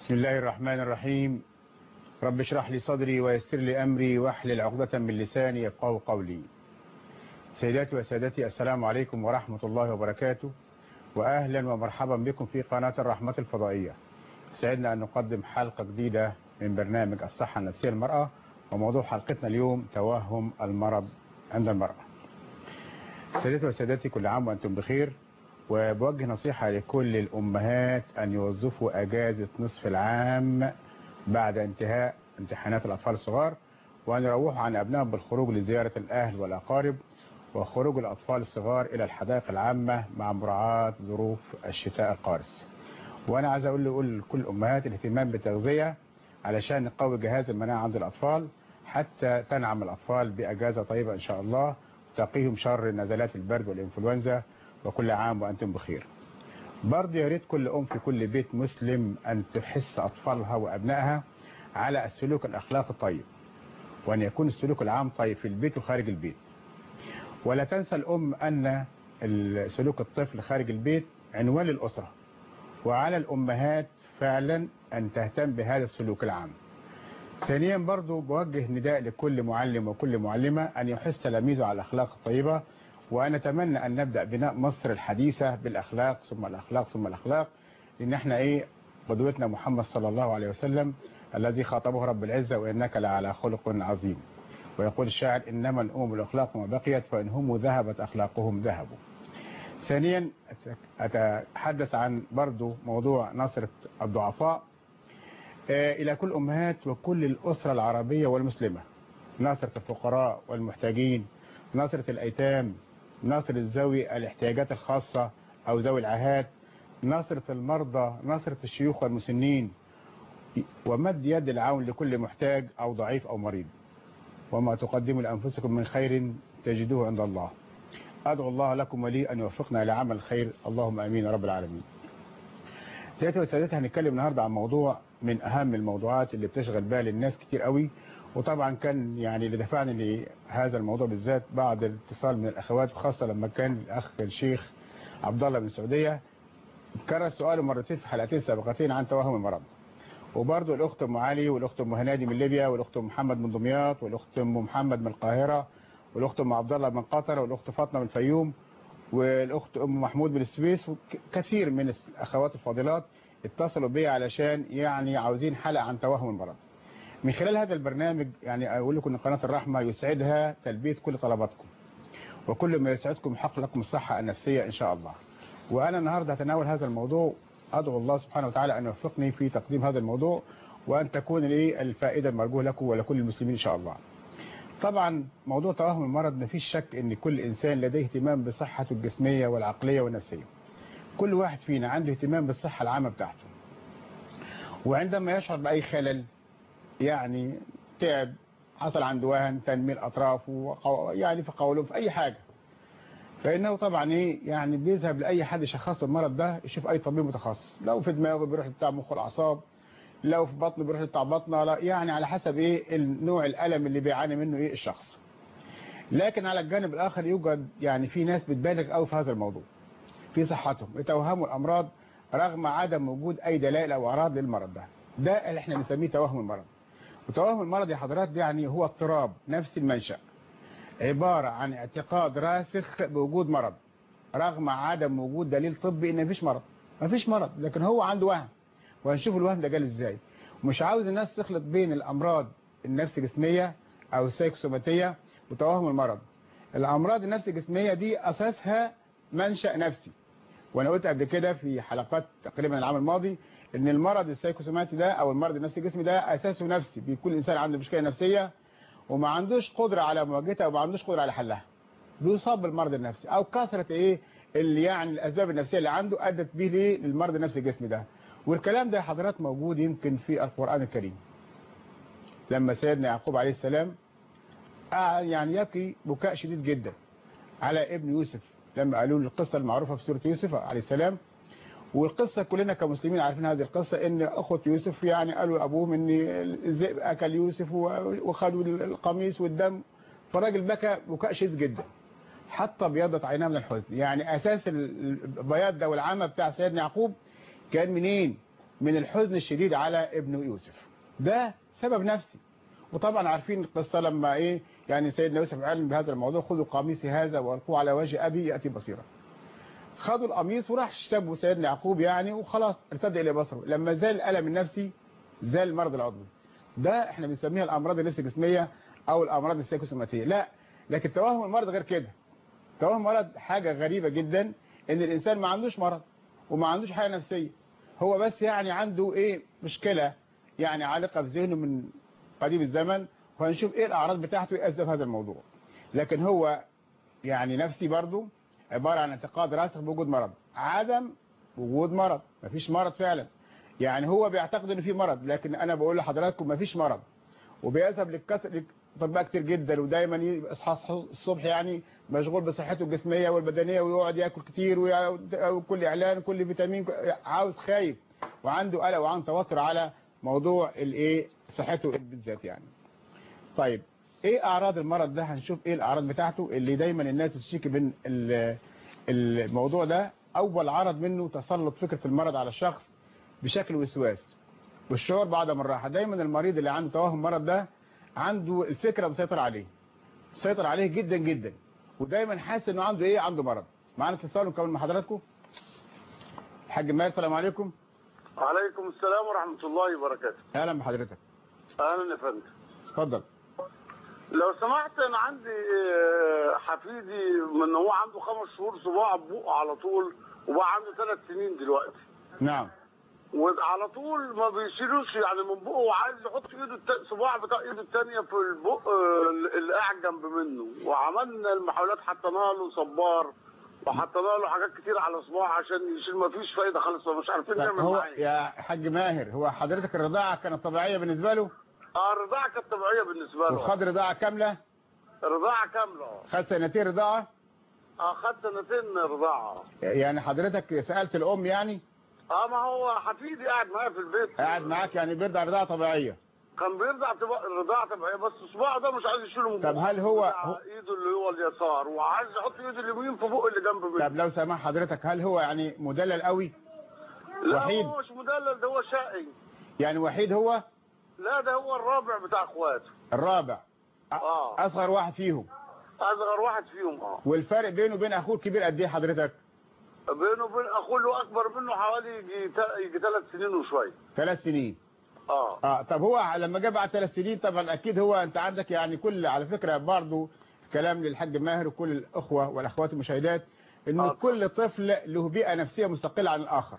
بسم الله الرحمن الرحيم رب اشرح لي صدري ويسر لي أمري واحلل عقدة من لساني يفقهوا قولي سيداتي وسادتي السلام عليكم ورحمة الله وبركاته وأهلا ومرحبا بكم في قناة الرحمة الفضائية سعدنا أن نقدم حلقة جديدة من برنامج الصحة النفسية للمرأة وموضوع حلقتنا اليوم توهم المرض عند المرأة سيداتي وسادتي كل عام وأنتم بخير وبوجه نصيحة لكل الأمهات أن يوظفوا أجازة نصف العام بعد انتهاء امتحانات الأطفال الصغار وأن يروحوا عن أبنائهم بالخروج لزيارة الأهل والأقارب وخروج الأطفال الصغار إلى الحدائق العامة مع مراعاة ظروف الشتاء القارس وأنا عايز أقول لكل كل الأمهات الاهتمام بالتغذية علشان نقوي جهاز المناعة عند الأطفال حتى تنعم الأطفال بأجازة طيبة إن شاء الله تقيهم شر نزلات البرد والإنفلونزا وكل عام وأنتم بخير برضه يا ريت كل أم في كل بيت مسلم أن تحس أطفالها وأبنائها على السلوك الأخلاقي الطيب وأن يكون السلوك العام طيب في البيت وخارج البيت ولا تنسى الأم أن سلوك الطفل خارج البيت عنوان للأسرة وعلى الأمهات فعلا أن تهتم بهذا السلوك العام ثانيا برضو بوجه نداء لكل معلم وكل معلمة أن يحث تلاميذه على الأخلاق الطيبة وأنا أتمنى أن نبدأ بناء مصر الحديثة بالأخلاق ثم الأخلاق ثم الأخلاق لأن احنا إيه قدوتنا محمد صلى الله عليه وسلم الذي خاطبه رب العزة وإنك لعلى خلق عظيم ويقول الشاعر إنما الأمم الأخلاق ما بقيت فإن هم ذهبت أخلاقهم ذهبوا ثانيا أتحدث عن برضو موضوع نصرة الضعفاء إلى كل أمهات وكل الأسرة العربية والمسلمة نصرة الفقراء والمحتاجين نصرة الأيتام نصرة ذوي الاحتياجات الخاصة أو ذوي العاهات نصرة المرضى نصرة الشيوخ والمسنين ومد يد العون لكل محتاج أو ضعيف أو مريض وما تقدموا لأنفسكم من خير تجدوه عند الله أدعو الله لكم ولي أن يوفقنا لعمل الخير اللهم أمين رب العالمين سيداتي وسادتي هنتكلم النهاردة عن موضوع من أهم الموضوعات اللي بتشغل بال الناس كتير قوي وطبعا كان يعني اللي دفعني لهذا الموضوع بالذات بعد الاتصال من الأخوات وخاصة لما كان الأخ الشيخ عبد الله من السعودية كرر سؤاله مرتين في حلقتين سابقتين عن توهم المرض وبرضه الأخت أم علي والأخت أم هنادي من ليبيا والأخت أم محمد من دمياط والأخت أم محمد من القاهرة والأخت أم عبد الله من قطر والأخت فاطمة من الفيوم والأخت أم محمود من السويس وكثير من الأخوات الفاضلات اتصلوا بي علشان يعني عاوزين حلقة عن توهم المرض من خلال هذا البرنامج يعني أقول لكم أن قناة الرحمة يسعدها تلبية كل طلباتكم وكل ما يسعدكم يحقق لكم الصحة النفسية إن شاء الله وأنا النهاردة هتناول هذا الموضوع أدعو الله سبحانه وتعالى أن يوفقني في تقديم هذا الموضوع وأن تكون لي الفائدة المرجوة لكم ولكل المسلمين إن شاء الله طبعا موضوع توهم المرض ما فيش شك أن كل إنسان لديه اهتمام بصحته الجسمية والعقلية والنفسية كل واحد فينا عنده اهتمام بالصحة العامة بتاعته وعندما يشعر بأي خلل يعني تعب حصل عنده وهن تنميل أطرافه يعني في قوله في أي حاجة فإنه طبعا إيه يعني بيذهب لأي حد شخص المرض ده يشوف أي طبيب متخصص لو في دماغه بيروح لبتاع مخ والأعصاب لو في بطنه بيروح لبتاع بطنه لا يعني على حسب إيه النوع الألم اللي بيعاني منه إيه الشخص لكن على الجانب الآخر يوجد يعني في ناس بتبالغ قوي في هذا الموضوع في صحتهم يتوهموا الأمراض رغم عدم وجود أي دلائل أو أعراض للمرض ده ده اللي احنا بنسميه توهم المرض وتوهم المرض يا حضرات يعني هو اضطراب نفس المنشأ عبارة عن اعتقاد راسخ بوجود مرض رغم عدم وجود دليل طبي ان مفيش مرض مفيش مرض لكن هو عنده وهم وهنشوف الوهم ده جاله ازاي ومش عاوز الناس تخلط بين الامراض النفس جسمية او السيكوسوماتية وتوهم المرض الامراض النفس الجسمية دي اساسها منشأ نفسي وانا قلت قبل كده في حلقات تقريبا العام الماضي ان المرض السيكوسوماتي ده او المرض النفسي الجسمي ده اساسه نفسي بيكون الانسان عنده مشكله نفسيه وما عندوش قدره على مواجهتها وما عندوش قدره على حلها بيصاب بالمرض النفسي او كثره ايه اللي يعني الاسباب النفسيه اللي عنده ادت به ليه للمرض النفسي الجسمي ده والكلام ده يا حضرات موجود يمكن في القران الكريم لما سيدنا يعقوب عليه السلام يعني يبكي بكاء شديد جدا على ابن يوسف لما قالوا له القصه المعروفه في سوره يوسف عليه السلام والقصة كلنا كمسلمين عارفين هذه القصة ان اخوة يوسف يعني قالوا لابوهم ان الذئب اكل يوسف وخدوا القميص والدم فالراجل بكى بكاء شديد جدا حتى بيضت عيناه من الحزن يعني اساس البياض ده والعمى بتاع سيدنا يعقوب كان منين من الحزن الشديد على ابنه يوسف ده سبب نفسي وطبعا عارفين القصة لما ايه يعني سيدنا يوسف علم بهذا الموضوع خذوا قميصي هذا والقوه على وجه ابي ياتي بصيرا خدوا القميص وراح شابوا سيدنا يعقوب يعني وخلاص ارتد الى بصره لما زال الالم النفسي زال المرض العضوي ده احنا بنسميها الامراض النفس الجسميه او الامراض السيكوسوماتيه لا لكن توهم المرض غير كده توهم المرض حاجه غريبه جدا ان الانسان ما عندوش مرض وما عندوش حاجه نفسيه هو بس يعني عنده ايه مشكله يعني عالقه في ذهنه من قديم الزمن وهنشوف ايه الاعراض بتاعته ايه اسباب هذا الموضوع لكن هو يعني نفسي برضه عبارة عن اعتقاد راسخ بوجود مرض عدم وجود مرض مفيش مرض فعلا يعني هو بيعتقد ان في مرض لكن انا بقول لحضراتكم مفيش مرض وبيذهب للكسر اطباء كتير جدا ودايما يصحى الصبح يعني مشغول بصحته الجسميه والبدنيه ويقعد ياكل كتير وكل اعلان كل فيتامين عاوز خايف وعنده قلق وعنده توتر على موضوع الايه صحته بالذات يعني طيب ايه اعراض المرض ده هنشوف ايه الاعراض بتاعته اللي دايما الناس تشتكي من الموضوع ده اول عرض منه تسلط فكرة المرض على الشخص بشكل وسواس والشعور بعدم الراحة دايما المريض اللي عنده توهم المرض ده عنده الفكرة مسيطر عليه مسيطر عليه جدا جدا ودايما حاسس انه عنده ايه عنده مرض معانا اتصال نكمل مع حضراتكم الحاج ماهر السلام عليكم وعليكم السلام ورحمة الله وبركاته اهلا بحضرتك اهلا يا فندم اتفضل لو سمحت انا عندي حفيدي من هو عنده خمس شهور صباع بقه على طول وبقى عنده ثلاث سنين دلوقتي نعم وعلى طول ما بيشيلوش يعني من بقه وعايز يحط ايده صباع بتاع ايده الثانيه في البق اللي قاعد جنب منه وعملنا المحاولات حطينا له صبار وحطينا له حاجات كتير على صباعه عشان يشيل ما فيش فايده خالص مش عارفين نعمل هو معاه يا حاج ماهر هو حضرتك الرضاعه كانت طبيعيه بالنسبه له اه الرضاعه كانت طبيعيه بالنسبه له وخد رضاعه كامله رضاعه كامله خد سنتين رضاعه اه خد سنتين رضاعه يعني حضرتك سالت الام يعني اه ما هو حفيدي قاعد معايا في البيت قاعد معاك يعني بيرضع رضاعه طبيعيه كان بيرضع رضاعه طبيعيه بس صباعه ده مش عايز يشيله من طب هل هو, هو ايده اللي هو اليسار وعايز يحط ايده اليمين في بقه اللي جنب منه طب لو سمح حضرتك هل هو يعني مدلل قوي لا وحيد هو مش مدلل ده هو شقي يعني وحيد هو لا ده هو الرابع بتاع اخواته الرابع اه اصغر واحد فيهم اصغر واحد فيهم اه والفرق بينه وبين اخوه الكبير قد ايه حضرتك بينه وبين اخوه اللي اكبر منه حوالي يجي يجي ثلاث سنين وشويه ثلاث سنين اه اه طب هو لما جه بعد ثلاث سنين طبعا اكيد هو انت عندك يعني كل على فكره برضه كلام للحاج ماهر وكل الاخوه والاخوات المشاهدات انه آه. كل طفل له بيئه نفسيه مستقله عن الاخر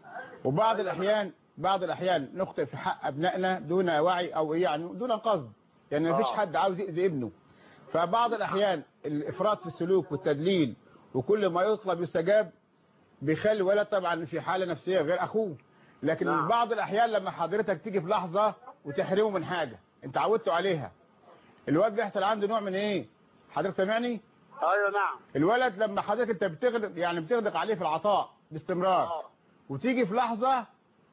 وبعض الاحيان بعض الاحيان نخطئ في حق ابنائنا دون وعي او يعني دون قصد يعني ما فيش آه. حد عاوز يأذي ابنه فبعض الاحيان الافراط في السلوك والتدليل وكل ما يطلب يستجاب بيخلي الولد طبعا في حاله نفسيه غير اخوه لكن نعم. بعض الاحيان لما حضرتك تيجي في لحظه وتحرمه من حاجه انت عودته عليها الواد بيحصل عنده نوع من ايه حضرتك سامعني ايوه نعم الولد لما حضرتك انت بتغدق يعني بتغدق عليه في العطاء باستمرار اه وتيجي في لحظه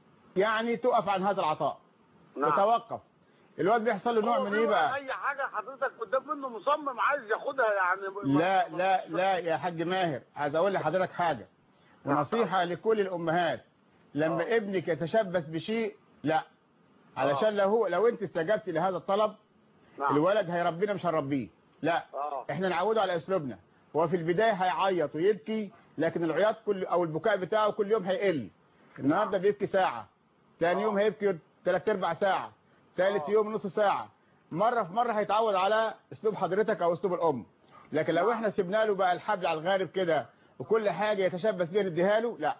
يعني تقف عن هذا العطاء نعم وتوقف الواد بيحصل له نوع هو من في ايه بقى اي حاجه حضرتك قدام منه مصمم عايز ياخدها يعني لا لا لا يا حاج ماهر عايز اقول لحضرتك حاجه ونصيحه لكل الامهات لما آه. ابنك يتشبث بشيء لا علشان لو هو لو انت استجبت لهذا الطلب نعم الولد هيربينا مش هنربيه لا اه احنا نعوده على اسلوبنا هو في البدايه هيعيط ويبكي لكن العياط كل او البكاء بتاعه كل يوم هيقل النهارده بيبكي ساعه ثاني آه. يوم هيبكي ثلاث ارباع ساعه ثالث آه. يوم نص ساعه مره في مره هيتعود على اسلوب حضرتك او اسلوب الام لكن لو نعم. احنا سيبنا له بقى الحبل على الغارب كده وكل حاجه يتشبث بيها نديها له لا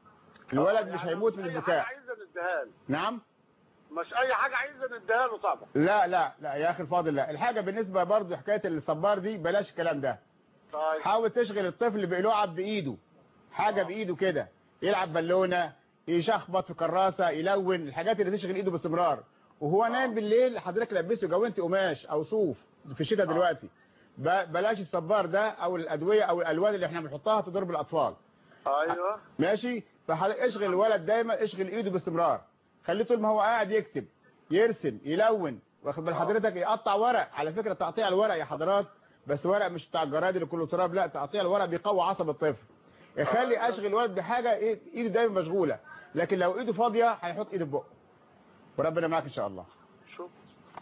الولد آه، مش يعني هيموت من أي البكاء حاجه عايزه نديها له نعم مش اي حاجه عايزه نديها له طبعا لا لا لا يا اخي الفاضل لا الحاجه بالنسبه برضه حكايه الصبار دي بلاش الكلام ده طيب حاول تشغل الطفل بيلعب بايده حاجة آه. بايده كده يلعب بالونة يشخبط في كراسة يلون الحاجات اللي تشغل ايده باستمرار وهو نايم بالليل حضرتك لبسه جوانتي قماش او صوف في الشتاء آه. دلوقتي ب- بلاش الصبار ده او الادوية او الالوان اللي احنا بنحطها تضر بالاطفال ايوه ماشي فحضرتك اشغل الولد دايما اشغل ايده باستمرار خليه طول ما هو قاعد يكتب يرسم يلون واخد بال آه. حضرتك يقطع ورق على فكرة تقطيع الورق يا حضرات بس ورق مش بتاع الجراد اللي كله تراب لا تقطيع الورق بيقوي عصب الطفل يخلي آه. اشغل الولد بحاجة إيه- ايده دايما مشغولة لكن لو ايده فاضيه هيحط ايده في بقه وربنا معاك ان شاء الله شوف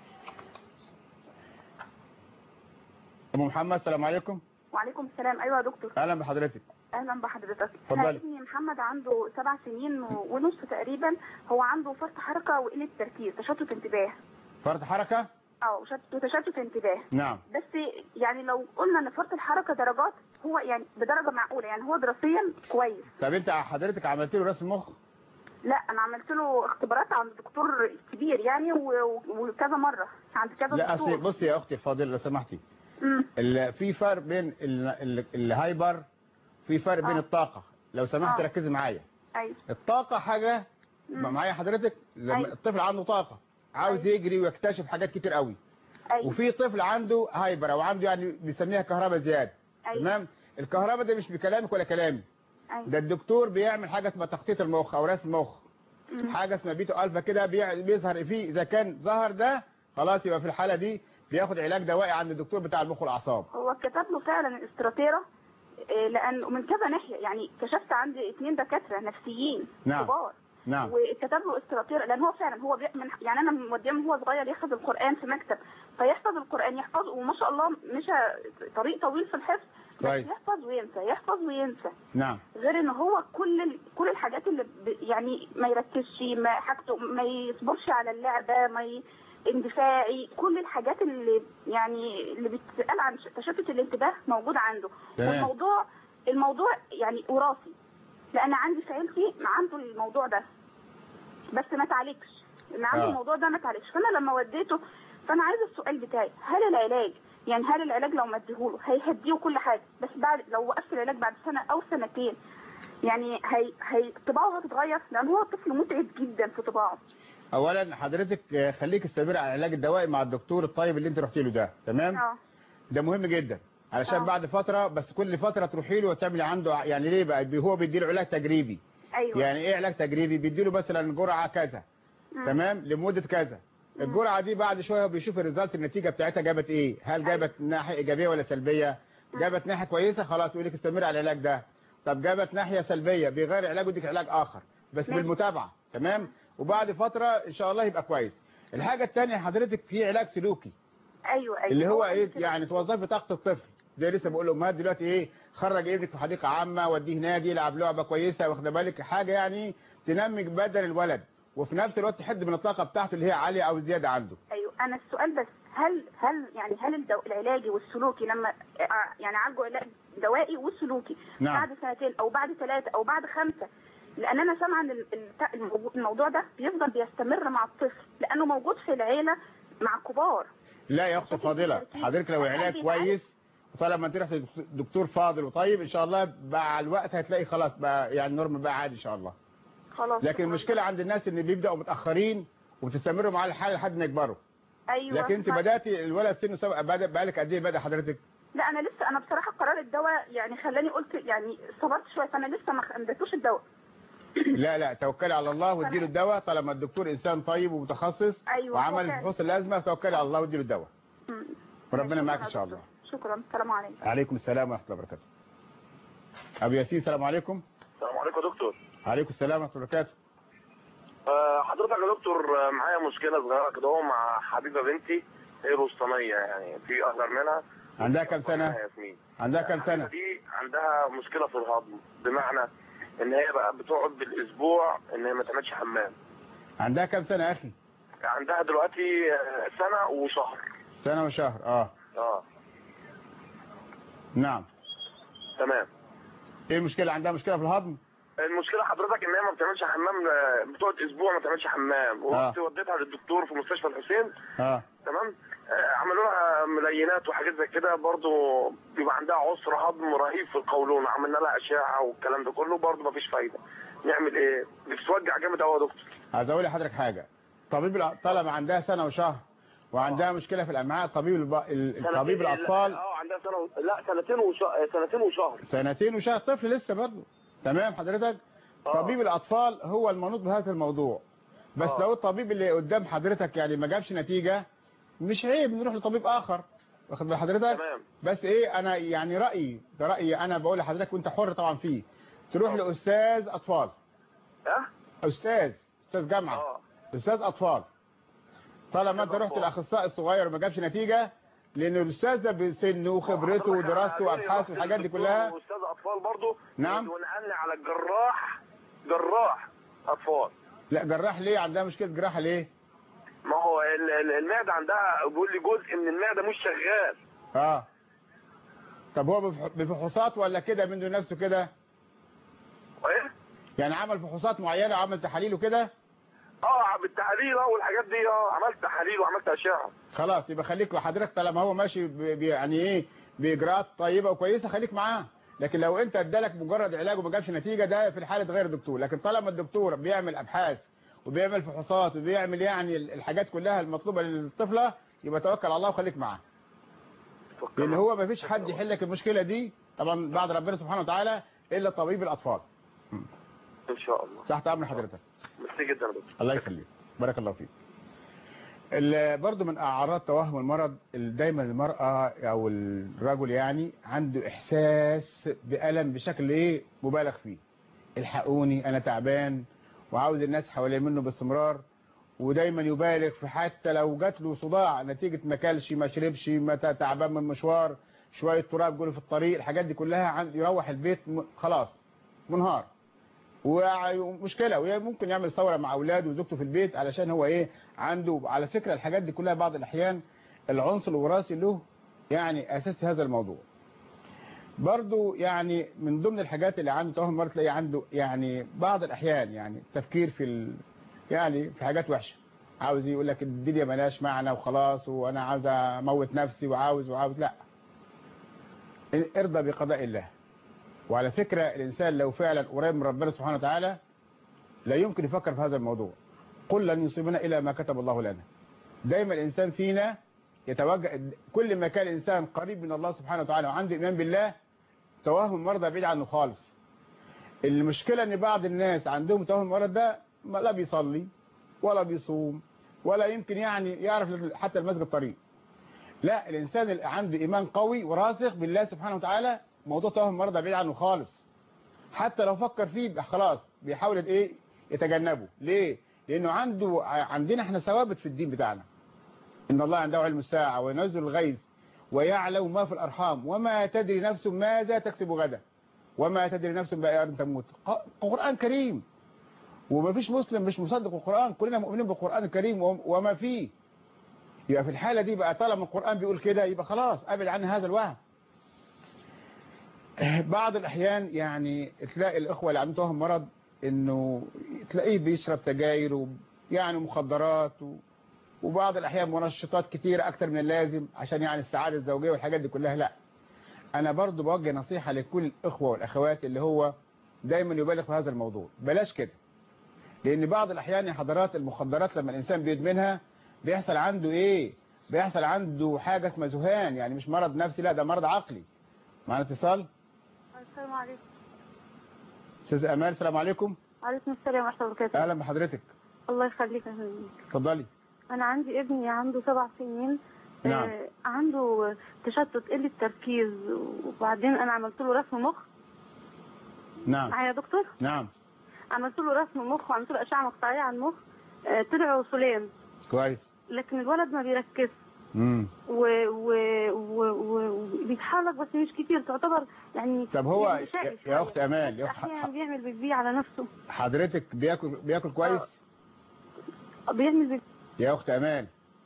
ام محمد السلام عليكم وعليكم السلام ايوه يا دكتور اهلا بحضرتك اهلا بحضرتك اتفضلي. انا ابني محمد عنده سبع سنين و- ونص تقريبا هو عنده فرط حركه وقله تركيز تشتت انتباه فرط حركه اه وشت- وتشتت انتباه نعم بس يعني لو قلنا ان فرط الحركه درجات هو يعني بدرجه معقوله يعني هو دراسيا كويس طب انت حضرتك عملت له رسم مخ لا انا عملت له اختبارات عند دكتور كبير يعني و- و- وكذا مره عند كذا لا دكتور اصل بصي يا اختي الفاضله لو سمحتي مم. ال- في فرق بين ال- ال- الهايبر في فرق بين آه. الطاقه لو سمحت آه. ركزي معايا ايوه الطاقه حاجه مم. معايا حضرتك لما أيوة. الطفل عنده طاقه عاوز أيوة. يجري ويكتشف حاجات كتير قوي ايوه وفي طفل عنده هايبر او عنده يعني بيسميها كهرباء زياده أيوة. تمام الكهرباء ده مش بكلامك ولا كلامي ايوه ده الدكتور بيعمل حاجه اسمها تخطيط المخ او رسم مخ مم. حاجه اسمها بيتو الفا كده بيع- بيظهر فيه اذا كان ظهر ده خلاص يبقى في الحاله دي بياخد علاج دوائي عند الدكتور بتاع المخ والاعصاب هو كتب له فعلا الاستراتيرة آه، لان من كذا ناحيه يعني كشفت عندي اثنين دكاتره نفسيين نعم. كبار نعم وكتب له استراتيره لان هو فعلا هو بي... من يعني انا موديه من هو صغير يحفظ القران في مكتب فيحفظ القران يحفظه وما شاء الله مشى طريق طويل في الحفظ بس كويس. يحفظ وينسى يحفظ وينسى نعم غير ان هو كل ال... كل الحاجات اللي ب... يعني ما يركزش ما حاجته ما يصبرش على اللعبه ما ي... اندفاعي كل الحاجات اللي يعني اللي بتسال عن ش- تشتت الانتباه موجود عنده تمام. والموضوع الموضوع يعني وراثي لان عندي في عيلتي عنده الموضوع ده بس ما تعالجش ان عنده آه. الموضوع ده ما تعالجش فانا لما وديته فانا عايزه السؤال بتاعي هل العلاج يعني هل العلاج لو ما اديهوله هيهديه كل حاجه بس بعد لو وقفت العلاج بعد سنه او سنتين يعني هي هي طباعه هتتغير لان هو طفل متعب جدا في طباعه اولا حضرتك آه، خليك استمر على العلاج الدوائي مع الدكتور الطيب اللي انت رحتي له ده تمام اه ده مهم جدا علشان آه. بعد فتره بس كل فتره تروحي له وتعملي عنده يعني ليه بقى هو بيدي له علاج تجريبي ايوه يعني ايه علاج تجريبي بيدي له مثلا جرعه كذا مم. تمام لمده كذا الجرعه دي بعد شويه هو بيشوف الريزلت النتيجه بتاعتها جابت ايه هل جابت ناحيه ايجابيه ولا سلبيه جابت ناحيه كويسه خلاص يقول لك استمر على العلاج ده طب جابت ناحيه سلبيه بيغير علاج ويديك علاج اخر بس ماشي. بالمتابعه تمام وبعد فتره ان شاء الله يبقى كويس الحاجه الثانيه حضرتك في علاج سلوكي ايوه ايوه اللي هو ايه يعني توظفي طاقه الطفل زي لسه بقول لامهات دلوقتي ايه خرج ابنك في حديقه عامه وديه نادي يلعب لعبه كويسه واخده بالك حاجه يعني تنمي بدن الولد وفي نفس الوقت تحد من الطاقه بتاعته اللي هي عاليه او زياده عنده ايوه انا السؤال بس هل هل يعني هل الدو... العلاجي والسلوكي لما آه، يعني عالجوا علاج دوائي وسلوكي نعم. بعد سنتين او بعد ثلاثه او بعد خمسه لان انا سامعه ان ال- ال- الموضوع- الموضوع ده بيفضل بيستمر مع الطفل لانه موجود في العيله مع الكبار لا يا اخت فاضله حضرتك لو علاج كويس وطالما انت رحت دكتور فاضل وطيب ان شاء الله مع الوقت هتلاقي خلاص بقى يعني نورم بقى عادي ان شاء الله خلاص لكن المشكله عند الناس ان بيبداوا متاخرين وتستمروا معاه الحال لحد ما يكبروا ايوه لكن انت ما- بداتي الولد سنه سبق بدا بقالك قد ايه بدا حضرتك لا انا لسه انا بصراحه قرار الدواء يعني خلاني قلت يعني صبرت شويه فانا لسه ما خ- ما اديتوش الدواء لا لا توكلي على الله واديله الدواء طالما الدكتور انسان طيب ومتخصص أيوة، وعمل هو فعلا. الفحوص اللازمه توكلي على الله واديله الدواء مم. وربنا شكراً معاك يا ان شاء دكتور. الله شكرا السلام عليكم عليكم السلام ورحمه الله وبركاته ابو ياسين السلام عليكم السلام عليكم يا دكتور عليكم السلام ورحمه الله وبركاته آه، حضرتك يا دكتور آه، معايا مشكله صغيره كده اهو مع حبيبه بنتي هي وسطانيه يعني في اصغر منها عندها كام سنه اسمها ياسمين عندها كام الحبيبة سنه دي عندها مشكله في الهضم بمعنى ان هي بقى بتقعد بالاسبوع ان هي ما تعملش حمام عندها كام سنه يا اخي عندها دلوقتي آه، سنه وشهر سنه وشهر اه اه نعم تمام ايه المشكله عندها مشكله في الهضم المشكله حضرتك ان هي ما بتعملش حمام آه، بتقعد اسبوع ما تعملش حمام ورحت وديتها للدكتور في مستشفى الحسين اه تمام آه، عملوا لها ملينات وحاجات زي كده برضو بيبقى عندها عسر هضم رهيب في القولون عملنا لها اشعه والكلام ده كله برضو مفيش فايده نعمل ايه بتتوجع جامد قوي يا دكتور عايز اقول لحضرتك حاجه طبيب الأ- طالما عندها سنه وشهر وعندها مشكله في الامعاء طبيب الب... ال- طبيب سنتين- الاطفال اه عندها سنه و... لا سنتين وشهر سنتين وشهر سنتين وشهر طفل لسه برضه تمام حضرتك آه. طبيب الاطفال هو المنوط بهذا الموضوع بس آه. لو الطبيب اللي قدام حضرتك يعني ما جابش نتيجه مش عيب نروح لطبيب اخر واخد بال حضرتك تمام بس ايه انا يعني رايي ده رايي انا بقول لحضرتك وانت حر طبعا فيه تروح آه. لاستاذ اطفال ها استاذ استاذ جامعه اه استاذ اطفال طالما انت أستاذ رحت أطفال. الاخصائي الصغير وما جابش نتيجه لان الاستاذ ده بسنه وخبرته حضرتك ودراسته أنا وابحاثه رحت والحاجات دي للدكتور كلها واستاذ اطفال برضه نعم. ونقلني على الجراح جراح اطفال لا جراح ليه عندها مشكله جراحه ليه ما هو ال- ال- المعده عندها بيقول لي جزء من المعده مش شغال اه طب هو بفح- بفحوصات ولا كده منه نفسه كده ايه يعني عمل فحوصات معينه وعمل تحاليل وكده اه بالتحاليل اه والحاجات دي اه عملت تحاليل وعملت اشعه خلاص يبقى خليك حضرتك طالما هو ماشي ب- ب- يعني ايه باجراءات طيبه وكويسه خليك معاه لكن لو انت ادالك مجرد علاج وما جابش نتيجه ده في الحاله غير دكتور لكن طالما الدكتور بيعمل ابحاث وبيعمل فحوصات وبيعمل يعني ال- الحاجات كلها المطلوبه للطفله يبقى توكل على الله وخليك معاه لان هو ما فيش حد يحل لك المشكله دي طبعا بعد ربنا سبحانه وتعالى الا طبيب الاطفال ان شاء الله تحت امر حضرتك ميرسي جدا يا دكتور الله يخليك بارك الله فيك ال- برضو من اعراض توهم المرض ال- دايما المرأة او الرجل يعني عنده احساس بألم بشكل ايه مبالغ فيه الحقوني انا تعبان وعاوز الناس حوالين منه باستمرار ودايما يبالغ في حتى لو جات له صداع نتيجة ما كلش ما شربش ما ت- تعبان من مشوار شوية تراب جوله في الطريق الحاجات دي كلها عن- يروح البيت م- خلاص منهار ومشكلة وهي ممكن يعمل ثورة مع أولاده وزوجته في البيت علشان هو إيه عنده على فكرة الحاجات دي كلها بعض الأحيان العنصر الوراثي له يعني أساس هذا الموضوع برضو يعني من ضمن الحاجات اللي عنده توهم المرض تلاقي عنده يعني بعض الأحيان يعني تفكير في ال يعني في حاجات وحشة عاوز يقول لك الدنيا ملهاش معنى وخلاص وأنا عاوز أموت نفسي وعاوز وعاوز لا ارضى بقضاء الله وعلى فكرة الإنسان لو فعلا قريب من ربنا سبحانه وتعالى لا يمكن يفكر في هذا الموضوع قل لن يصيبنا إلا ما كتب الله لنا دايما الإنسان فينا يتوجه كل ما كان الإنسان قريب من الله سبحانه وتعالى وعنده إيمان بالله توهم المرضى بعيد عنه خالص المشكلة ان بعض الناس عندهم توهم المرض ده ما لا بيصلي ولا بيصوم ولا يمكن يعني يعرف حتى المسجد الطريق لا الانسان اللي عنده ايمان قوي وراسخ بالله سبحانه وتعالى موضوع توهم المرض ده بعيد عنه خالص حتى لو فكر فيه يبقى خلاص بيحاول ايه يتجنبه ليه لانه عنده عندنا احنا ثوابت في الدين بتاعنا ان الله عنده علم الساعه وينزل الغيث ويعلم ما في الارحام وما تدري نفس ماذا تكسب غدا وما تدري نفس بأي أرض تموت ق- قرآن كريم وما فيش مسلم مش مصدق القرآن كلنا مؤمنين بالقرآن الكريم وم- وما فيه يبقى في الحالة دي بقى طالما القرآن بيقول كده يبقى خلاص ابعد عن هذا الوهم بعض الأحيان يعني تلاقي الأخوة اللي عندهم مرض إنه تلاقيه بيشرب سجاير ويعني مخدرات و... وبعض الأحيان منشطات كتير أكتر من اللازم عشان يعني السعادة الزوجية والحاجات دي كلها لا أنا برضو بوجه نصيحة لكل الإخوة والأخوات اللي هو دايما يبالغ في هذا الموضوع بلاش كده لأن بعض الأحيان يا حضرات المخدرات لما الإنسان بيدمنها بيحصل عنده إيه بيحصل عنده حاجة اسمها ذهان يعني مش مرض نفسي لا ده مرض عقلي معنا اتصال السلام عليكم أستاذ أمال السلام عليكم عليكم السلام ورحمة الله وبركاته أهلا بحضرتك الله يخليك يا فندم. اتفضلي أنا عندي ابني عنده سبع سنين نعم. آه، عنده تشتت قلة تركيز وبعدين أنا عملت له رسم مخ نعم معايا يا دكتور نعم عملت له رسم مخ وعملت له أشعة مقطعية على المخ آه، طلعوا سلام كويس لكن الولد ما بيركزش امم و و و و وبيتحرك بس مش كتير تعتبر يعني طب هو يعني يا- شقي يا شوية. أخت أمال بس يا أخت أحيانا بيعمل بيبي على نفسه حضرتك بياكل بياكل كويس بيعمل بيبي يا أخت أمال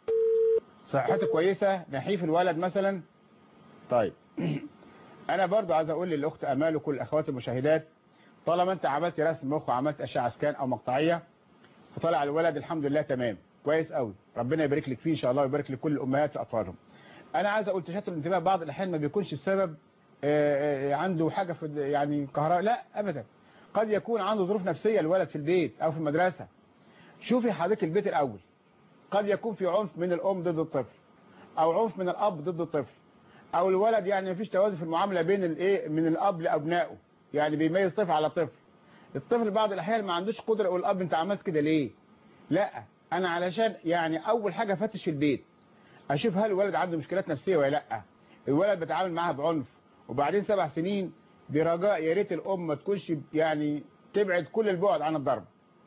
صحته كويسة نحيف الولد مثلا طيب أنا برضو عايز أقول للأخت أمال وكل الأخوات المشاهدات طالما أنت عملت رسم مخ وعملت أشعة سكان أو مقطعية وطلع الولد الحمد لله تمام كويس قوي ربنا يبارك لك فيه إن شاء الله ويبارك لكل الأمهات في أطفالهم أنا عايز أقول تشتت الانتباه بعض الأحيان ما بيكونش السبب آه، آه، عنده حاجة في يعني كهرباء لا أبدا قد يكون عنده ظروف نفسية الولد في البيت أو في المدرسة شوفي حضرتك البيت الأول قد يكون في عنف من الأم ضد الطفل أو عنف من الأب ضد الطفل أو الولد يعني مفيش توازن في المعاملة بين الإيه من الأب لأبنائه يعني بيميز طفل على طفل الطفل بعض الأحيان ما عندوش قدرة يقول الأب أنت عملت كده ليه لا أنا علشان يعني أول حاجة فتش في البيت أشوف هل الولد عنده مشكلات نفسية ولا لا الولد بيتعامل معاها بعنف وبعدين سبع سنين برجاء يا ريت الأم ما تكونش يعني تبعد كل البعد عن الضرب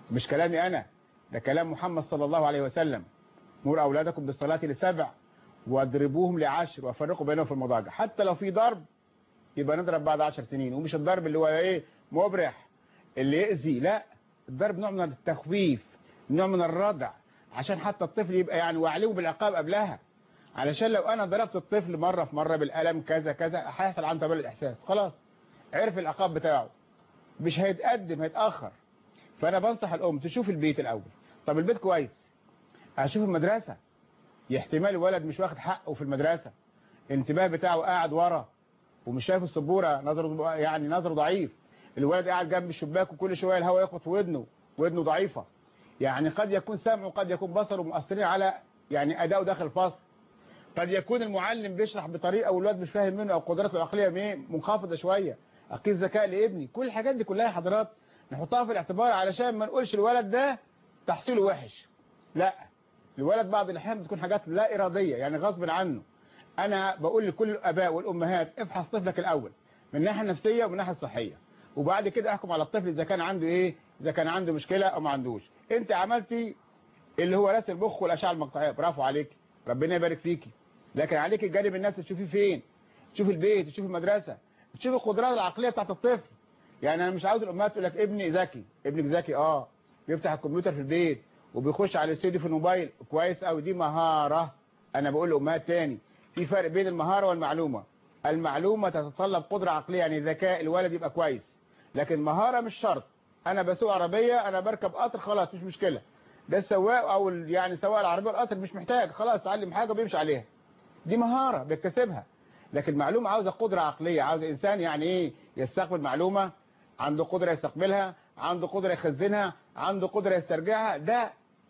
مش كلامي انا ده كلام محمد صلى الله عليه وسلم مر اولادكم بالصلاه لسبع واضربوهم لعشر وفرقوا بينهم في المضاجع حتى لو في ضرب يبقى نضرب بعد عشر سنين ومش الضرب اللي هو ايه مبرح اللي يأذي لا الضرب نوع من التخويف نوع من الردع عشان حتى الطفل يبقى يعني وعليه بالعقاب قبلها علشان لو انا ضربت الطفل مرة في مرة بالقلم كذا كذا هيحصل عنده تبلد احساس خلاص عرف العقاب بتاعه مش هيتقدم هيتأخر فانا بنصح الام تشوف البيت الاول طب البيت كويس هشوف المدرسة احتمال الولد مش واخد حقه في المدرسة الانتباه بتاعه قاعد ورا ومش شايف السبورة نظره يعني نظره ضعيف الولد قاعد جنب الشباك وكل شوية الهواء يخبط في ودنه ودنه ضعيفة يعني قد يكون سمعه قد يكون بصره مؤثرين على يعني أداؤه داخل الفصل قد يكون المعلم بيشرح بطريقة والولد مش فاهم منه أو قدراته العقلية منخفضة شوية أقيس ذكاء لابني كل الحاجات دي كلها يا حضرات نحطها في الاعتبار علشان ما نقولش الولد ده تحصيله وحش لا الولد بعض الأحيان بتكون حاجات لا إرادية يعني غصب عنه أنا بقول لكل الآباء والأمهات افحص طفلك الأول من الناحية النفسية ومن الناحية الصحية وبعد كده احكم على الطفل إذا كان عنده إيه إذا كان عنده مشكلة أو ما عندوش أنت عملتي اللي هو راس المخ والأشعة المقطعية برافو عليك ربنا يبارك فيكي لكن عليك الجانب النفسي تشوفيه فين تشوف البيت تشوف المدرسة تشوف القدرات العقلية بتاعت الطفل يعني أنا مش عاوز الأمهات تقول لك ابني ذكي ابنك ذكي اه بيفتح الكمبيوتر في البيت وبيخش على الاستوديو في الموبايل كويس قوي دي مهارة انا بقول لامهات تاني في فرق بين المهارة والمعلومة المعلومة تتطلب قدرة عقلية يعني ذكاء الولد يبقى كويس لكن مهارة مش شرط انا بسوق عربية انا بركب قطر خلاص مش مشكلة ده السواق او يعني سواق العربية والقطر مش محتاج خلاص اتعلم حاجة وبيمشي عليها دي مهارة بيكتسبها لكن معلومة عاوزة قدرة عقلية عاوز انسان يعني ايه يستقبل معلومة عنده قدرة يستقبلها عنده قدرة يخزنها عنده قدرة يسترجعها ده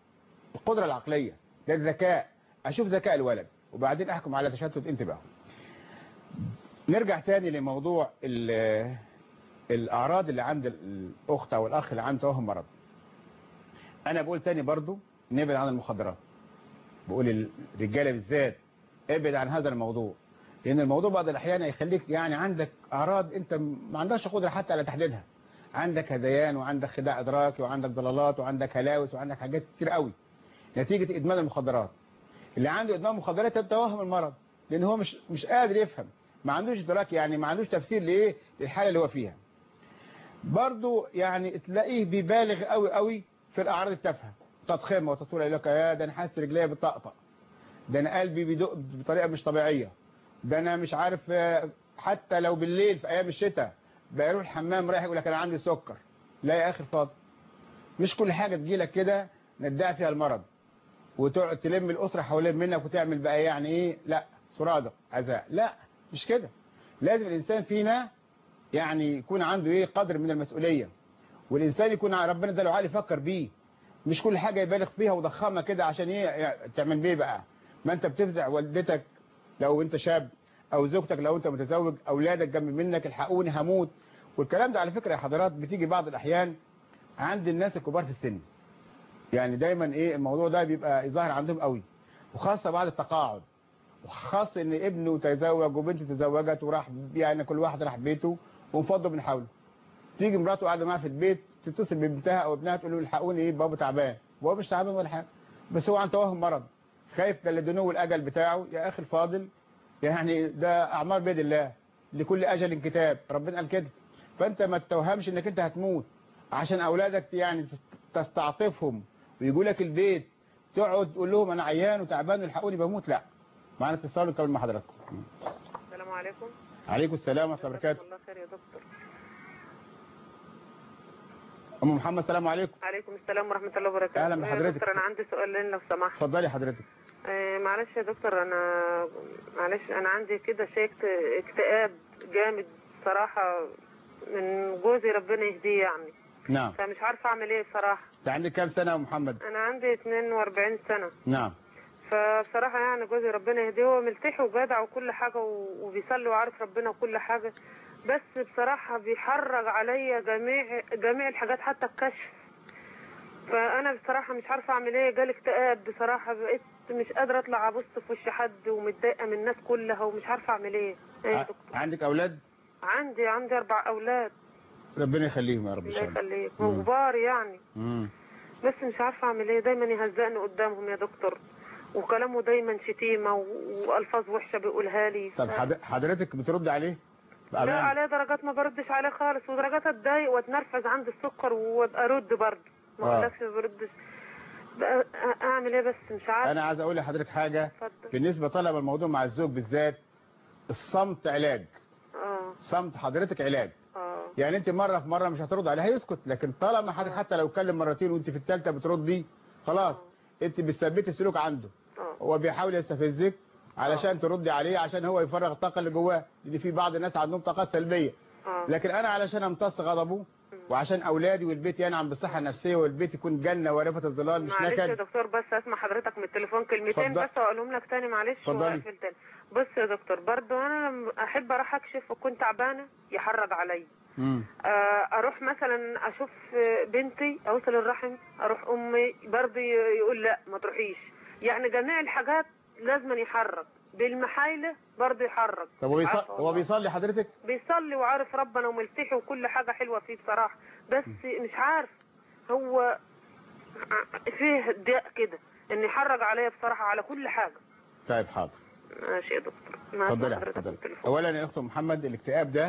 القدرة العقلية ده الذكاء اشوف ذكاء الولد وبعدين احكم على تشتت انتباهه نرجع تاني لموضوع الاعراض اللي عند الاخت او الاخ اللي عنده توهم مرض انا بقول تاني برضو نبعد عن المخدرات بقول الرجاله بالذات ابعد عن هذا الموضوع لان الموضوع بعض الاحيان يخليك يعني عندك اعراض انت ما عندكش قدره حتى على تحديدها عندك هذيان وعندك خداع ادراكي وعندك ضلالات وعندك هلاوس وعندك حاجات كتير قوي نتيجة ادمان المخدرات اللي عنده ادمان مخدرات يتوهم المرض لان هو مش مش قادر يفهم ما عندوش ادراك يعني ما عندوش تفسير لايه للحاله اللي هو فيها برضو يعني تلاقيه بيبالغ قوي قوي في الاعراض التافهه تضخيم وتصوير يقول لك يا ده انا حاسس رجليا بتطقطق ده انا قلبي بيدق بطريقه مش طبيعيه ده انا مش عارف حتى لو بالليل في ايام الشتاء بيروح الحمام رايح يقول لك انا عندي سكر لا يا اخي الفاضل مش كل حاجه تجيلك كده ندعي فيها المرض وتقعد تلم الأسرة حوالين منك وتعمل بقى يعني ايه لا سرادة عزاء لا مش كده لازم الإنسان فينا يعني يكون عنده ايه قدر من المسؤولية والإنسان يكون ربنا ده لو عالي يفكر بيه مش كل حاجة يبالغ فيها وضخمها كده عشان ايه تعمل بيه بقى ما انت بتفزع والدتك لو انت شاب او زوجتك لو انت متزوج اولادك جنب منك الحقوني هموت والكلام ده على فكرة يا حضرات بتيجي بعض الأحيان عند الناس الكبار في السن يعني دايما ايه الموضوع ده بيبقى ظاهر عندهم قوي وخاصة بعد التقاعد وخاصة ان ابنه تزوج وبنته تزوجت وراح يعني كل واحد راح بيته وانفضوا من حوله تيجي مراته قاعده معاه في البيت تتصل ببنتها او ابنها تقول له الحقوني ايه بابا تعبان بابا مش تعبان ولا حاجه بس هو عن توهم مرض خايف لدنو الاجل بتاعه يا اخي الفاضل يعني ده اعمار بيد الله لكل اجل كتاب ربنا قال كده فانت ما تتوهمش انك انت هتموت عشان اولادك يعني تستعطفهم ويجوا لك البيت تقعد تقول لهم انا عيان وتعبان والحقوني بموت لا معانا اتصال ونكمل مع حضراتكم السلام عليكم عليكم السلام ورحمه الله وبركاته الله خير يا دكتور ام محمد السلام عليكم عليكم السلام ورحمه الله وبركاته أهلا يا بحضرتك. دكتور انا عندي سؤالين لو سمحت اتفضلي حضرتك آه، معلش يا دكتور انا معلش انا عندي كده شيء اكت- اكتئاب جامد صراحه من جوزي ربنا يهديه يعني نعم فمش عارفه اعمل ايه بصراحه انت عندك كام سنه يا محمد انا عندي 42 سنه نعم فبصراحة يعني جوزي ربنا يهديه هو ملتحي وجدع وكل حاجة و- وبيصلي وعارف ربنا وكل حاجة بس بصراحة بيحرج عليا جميع جميع الحاجات حتى الكشف فأنا بصراحة مش عارفة أعمل إيه جالي اكتئاب بصراحة بقيت مش قادرة أطلع أبص في وش حد ومتضايقة من الناس كلها ومش عارفة أعمل إيه إيه يا ع- دكتور عندك اولاد عندي عندي أربع أولاد ربنا يخليهم يا رب ان الله شاء الله يخليك مم. وكبار يعني مم. بس مش عارفه اعمل ايه دايما يهزقني قدامهم يا دكتور وكلامه دايما شتيمه و- والفاظ وحشه بيقولها لي طب ف- حد- حضرتك بترد عليه لا بأمانة. عليه درجات ما بردش عليه خالص ودرجات اتضايق واتنرفز عند السكر وارد برضه ما آه. اقولكش ما بردش بقى اعمل ايه بس مش عارفه انا عايز اقول لحضرتك حاجه اتفضل بالنسبه طلب الموضوع مع الزوج بالذات الصمت علاج اه صمت حضرتك علاج اه يعني انت مره في مره مش هترد عليه هيسكت لكن طالما حضرتك حتى لو اتكلم مرتين وانت في الثالثه بتردي خلاص انت بتثبتي السلوك عنده اه هو بيحاول يستفزك علشان تردي عليه عشان هو يفرغ الطاقه اللي جواه لان في بعض الناس عندهم طاقات سلبيه اه لكن انا علشان امتص غضبه وعشان اولادي والبيت ينعم بالصحه النفسيه والبيت يكون جنه ورفه الظلال مش معلش يا نكد دكتور بس اسمع حضرتك من التليفون كلمتين اتفضل. بس واقولهم لك تاني معلش اتفضلي. واقفل تاني بص يا دكتور برضو انا لما احب اروح اكشف وكنت تعبانه يحرج عليا مم. آه، اروح مثلا اشوف بنتي اوصل الرحم اروح امي برضه ي- يقول لا ما تروحيش يعني جميع الحاجات لازم يحرك بالمحايله برضه يحرك طب هو بيصلي عارفة هو والله. بيصلي حضرتك بيصلي وعارف ربنا وملتحي وكل حاجه حلوه فيه بصراحه بس مش عارف هو ع- فيه ضيق كده ان يحرج عليا بصراحه على كل حاجه طيب حاضر ماشي يا دكتور مع اتفضلي حضرتك اتفضلي التليفون. اولا يا اخت محمد الاكتئاب ده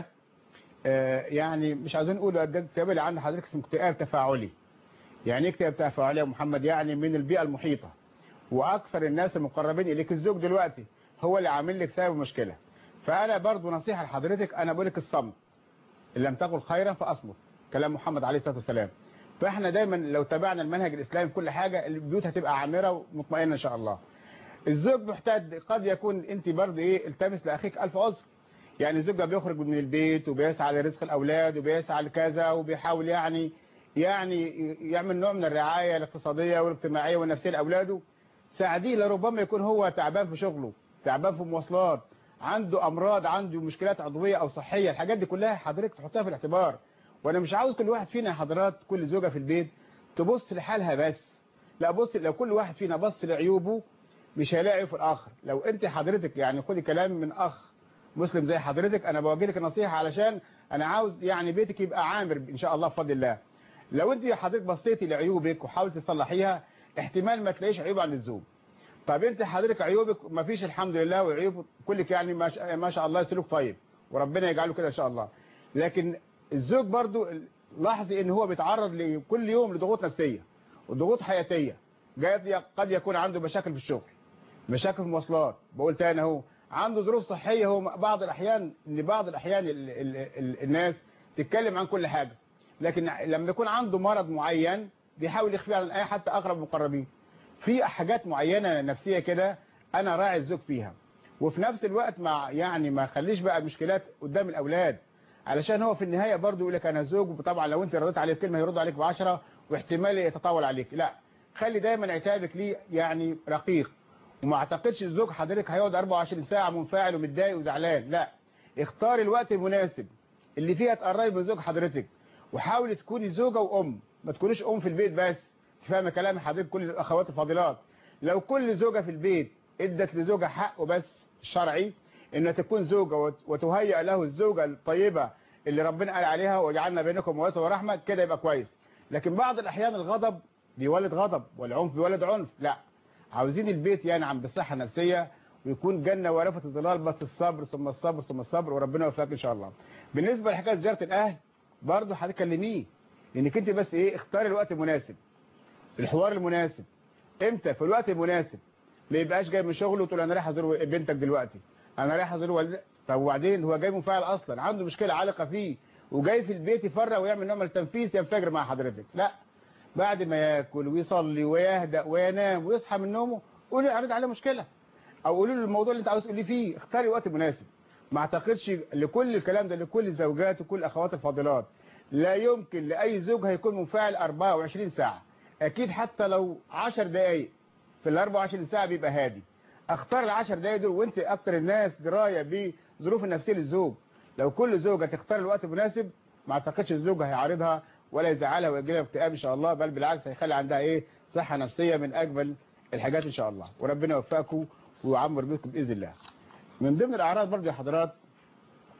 آه، يعني مش عايزين نقول ده الاكتئاب اللي عند حضرتك اسمه اكتئاب تفاعلي يعني ايه اكتئاب تفاعلي يا محمد يعني من البيئه المحيطه واكثر الناس المقربين اليك الزوج دلوقتي هو اللي عامل لك سبب المشكله فانا برضو نصيحه لحضرتك انا بقول لك الصمت ان لم تقل خيرا فاصمت كلام محمد عليه الصلاه والسلام فاحنا دايما لو تابعنا المنهج الاسلامي في كل حاجه البيوت هتبقى عامره ومطمئنه ان شاء الله الزوج محتاج قد يكون انت برضه ايه التمس لاخيك الف عذر يعني الزوج ده بيخرج من البيت وبيسعى لرزق الاولاد وبيسعى لكذا وبيحاول يعني يعني يعمل نوع من الرعايه الاقتصاديه والاجتماعيه والنفسيه لاولاده ساعديه لربما يكون هو تعبان في شغله تعبان في مواصلات عنده امراض عنده مشكلات عضويه او صحيه الحاجات دي كلها حضرتك تحطها في الاعتبار وانا مش عاوز كل واحد فينا يا حضرات كل زوجه في البيت تبص لحالها بس لا بص لو كل واحد فينا بص لعيوبه مش هيلاقي عيوب في الاخر لو انت حضرتك يعني خدي كلام من اخ مسلم زي حضرتك انا بوجه لك نصيحه علشان انا عاوز يعني بيتك يبقى عامر ان شاء الله بفضل الله لو انت حضرتك بصيتي لعيوبك وحاولتي تصلحيها احتمال ما تلاقيش عيوب عند الزوج طب انت حضرتك عيوبك ما فيش الحمد لله وعيوب كلك يعني ما شاء, ما شاء الله سلوك طيب وربنا يجعله كده ان شاء الله لكن الزوج برضو لاحظي ان هو بيتعرض لكل يوم لضغوط نفسيه وضغوط حياتيه جاي قد يكون عنده مشاكل في الشغل مشاكل في المواصلات بقول تاني اهو عنده ظروف صحيه هو بعض الاحيان ان بعض الاحيان ال ال ال الناس تتكلم عن كل حاجه لكن لما يكون عنده مرض معين بيحاول يخفيه عن اي حتى اقرب المقربين في حاجات معينه نفسيه كده انا راعي الزوج فيها وفي نفس الوقت مع يعني ما خليش بقى مشكلات قدام الاولاد علشان هو في النهايه برضه يقول لك انا زوج وطبعا لو انت رديت عليه بكلمه هيرد عليك بعشرة واحتمال يتطاول عليك لا خلي دايما عتابك ليه يعني رقيق وما اعتقدش الزوج حضرتك هيقعد 24 ساعه منفعل ومتضايق وزعلان لا اختار الوقت المناسب اللي فيها تقربي من زوج حضرتك وحاولي تكوني زوجه وام ما تكونيش ام في البيت بس تفهم كلام حضرتك كل الاخوات الفاضلات لو كل زوجه في البيت ادت لزوجها حقه بس الشرعي انها تكون زوجه وتهيئ له الزوجه الطيبه اللي ربنا قال عليها وجعلنا بينكم مودة ورحمه كده يبقى كويس لكن بعض الاحيان الغضب بيولد غضب والعنف بيولد عنف لا عاوزين البيت ينعم بالصحه النفسيه ويكون جنه ورفه الظلال بس الصبر ثم الصبر ثم الصبر وربنا يوفقك ان شاء الله بالنسبه لحكايه زياره الاهل برضه هتكلميه انك انت بس ايه اختاري الوقت المناسب الحوار المناسب امتى في الوقت المناسب ما يبقاش جاي من شغله وتقول انا رايح ازور بنتك دلوقتي انا رايح ازور والد طب وبعدين هو جاي منفعل اصلا عنده مشكله عالقه فيه وجاي في البيت يفرق ويعمل نوع من التنفيذ ينفجر مع حضرتك لا بعد ما ياكل ويصلي ويهدأ وينام ويصحى من نومه قولي اعرض عليه مشكله او قولي له الموضوع اللي انت عاوز تقولي فيه اختاري وقت مناسب ما اعتقدش لكل الكلام ده لكل الزوجات وكل الاخوات الفاضلات لا يمكن لاي زوج هيكون منفعل 24 ساعه اكيد حتى لو 10 دقائق في ال 24 ساعه بيبقى هادي اختار ال 10 دقائق دول وانت اكتر الناس درايه بظروف النفسيه للزوج لو كل زوجه تختار الوقت المناسب ما اعتقدش الزوج هيعارضها ولا يزعلها ويجي لها اكتئاب ان شاء الله بل بالعكس هيخلي عندها ايه صحه نفسيه من اجمل الحاجات ان شاء الله وربنا يوفقكم ويعمر بكم باذن الله من ضمن الاعراض برضه يا حضرات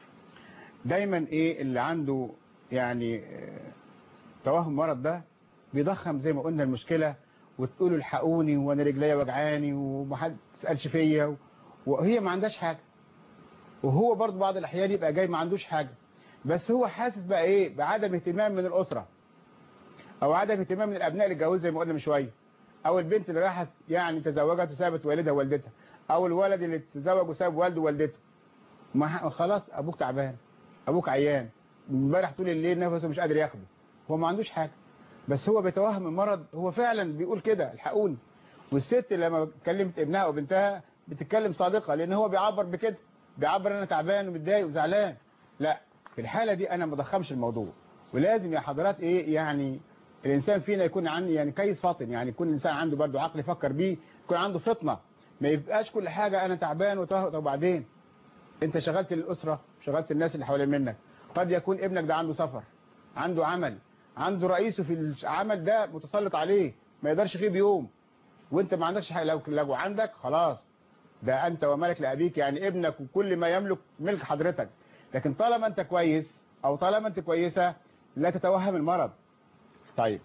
دايما ايه اللي عنده يعني توهم مرض ده بيضخم زي ما قلنا المشكله وتقولوا الحقوني وانا رجليا وجعاني ومحد تسالش فيا وهي ما عندهاش حاجه وهو برضه بعض الاحيان يبقى جاي ما عندوش حاجه بس هو حاسس بقى ايه بعدم اهتمام من الاسره او عدم اهتمام من الابناء اللي اتجوزوا زي ما قلنا من شويه او البنت اللي راحت يعني تزوجت وسابت والدها ووالدتها او الولد اللي تزوج وساب والده ووالدته ما خلاص ابوك تعبان ابوك عيان امبارح طول الليل نفسه مش قادر ياخده هو ما عندوش حاجه بس هو بيتوهم المرض هو فعلا بيقول كده الحقوني والست لما كلمت ابنها او بنتها بتتكلم صادقه لان هو بيعبر بكده بيعبر انا تعبان ومتضايق وزعلان لا في الحاله دي انا ما ضخمش الموضوع ولازم يا حضرات ايه يعني الانسان فينا يكون عنده يعني كيس فاطن يعني يكون الانسان عنده برضه عقل يفكر بيه يكون عنده فطنه ما يبقاش كل حاجه انا تعبان وطب وبعدين انت شغلت الاسره شغلت الناس اللي حوالين منك قد يكون ابنك ده عنده سفر عنده عمل عنده رئيسه في العمل ده متسلط عليه ما يقدرش يغيب يوم وانت ما عندكش حاجه لو لو عندك خلاص ده انت وملك لابيك يعني ابنك وكل ما يملك ملك حضرتك لكن طالما انت كويس او طالما انت كويسه لا تتوهم المرض طيب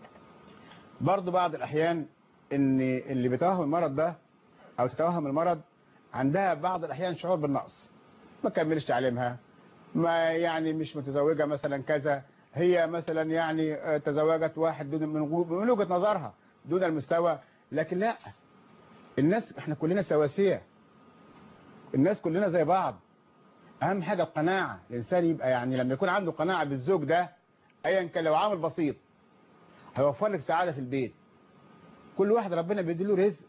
برضو بعض الاحيان ان اللي بيتوهم المرض ده او تتوهم المرض عندها بعض الاحيان شعور بالنقص ما كملش تعليمها ما يعني مش متزوجه مثلا كذا هي مثلا يعني آه، تزوجت واحد دون من غو- من وجهه نظرها دون المستوى لكن لا الناس احنا كلنا سواسيه الناس كلنا زي بعض اهم حاجه القناعه الانسان يبقى يعني لما يكون عنده قناعه بالزوج ده ايا كان لو عامل بسيط هيوفر لك سعاده في البيت كل واحد ربنا بيديله رزق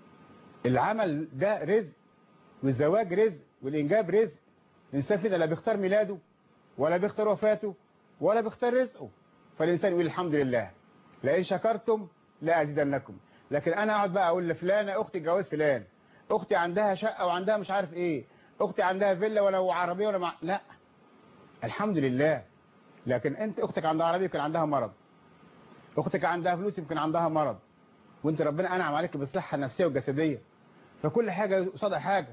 العمل ده رزق والزواج رزق والانجاب رزق الانسان فينا لا بيختار ميلاده ولا بيختار وفاته ولا بيختار رزقه فالانسان يقول الحمد لله لئن شكرتم لا ازيدنكم لكن انا اقعد بقى اقول لفلانه اختي جواز فلان اختي عندها شقه وعندها مش عارف ايه اختي عندها فيلا ولا عربيه ولا مع... لا الحمد لله لكن انت اختك عندها عربيه يمكن عندها مرض اختك عندها فلوس يمكن عندها مرض وانت ربنا انعم عليك بالصحه النفسيه والجسديه فكل حاجه قصادها حاجه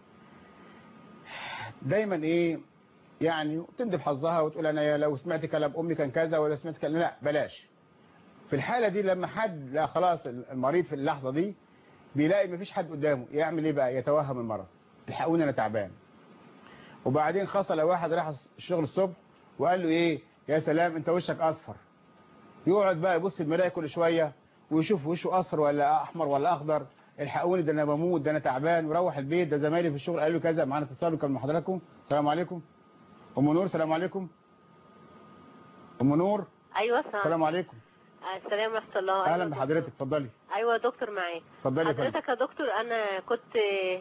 دايما ايه يعني تندب حظها وتقول انا يا لو سمعت كلام امي كان كذا ولا سمعت كلام لا بلاش في الحاله دي لما حد لا خلاص المريض في اللحظه دي بيلاقي مفيش حد قدامه يعمل ايه بقى يتوهم المرض الحقوني انا تعبان وبعدين خاصه لو واحد راح الشغل الصبح وقال له ايه يا سلام انت وشك اصفر يقعد بقى يبص المرايه كل شويه ويشوف وشه اصفر ولا احمر ولا اخضر الحقوني ده انا بموت ده انا تعبان وروح البيت ده زمايلي في الشغل قالوا كذا معانا اتصال كان مع حضراتكم السلام عليكم ام نور السلام عليكم ام نور ايوه السلام السلام عليكم السلام ورحمه الله اهلا أيوة بحضرتك اتفضلي دكتور. ايوه يا دكتور معاك اتفضلي يا فندم حضرتك يا دكتور انا كنت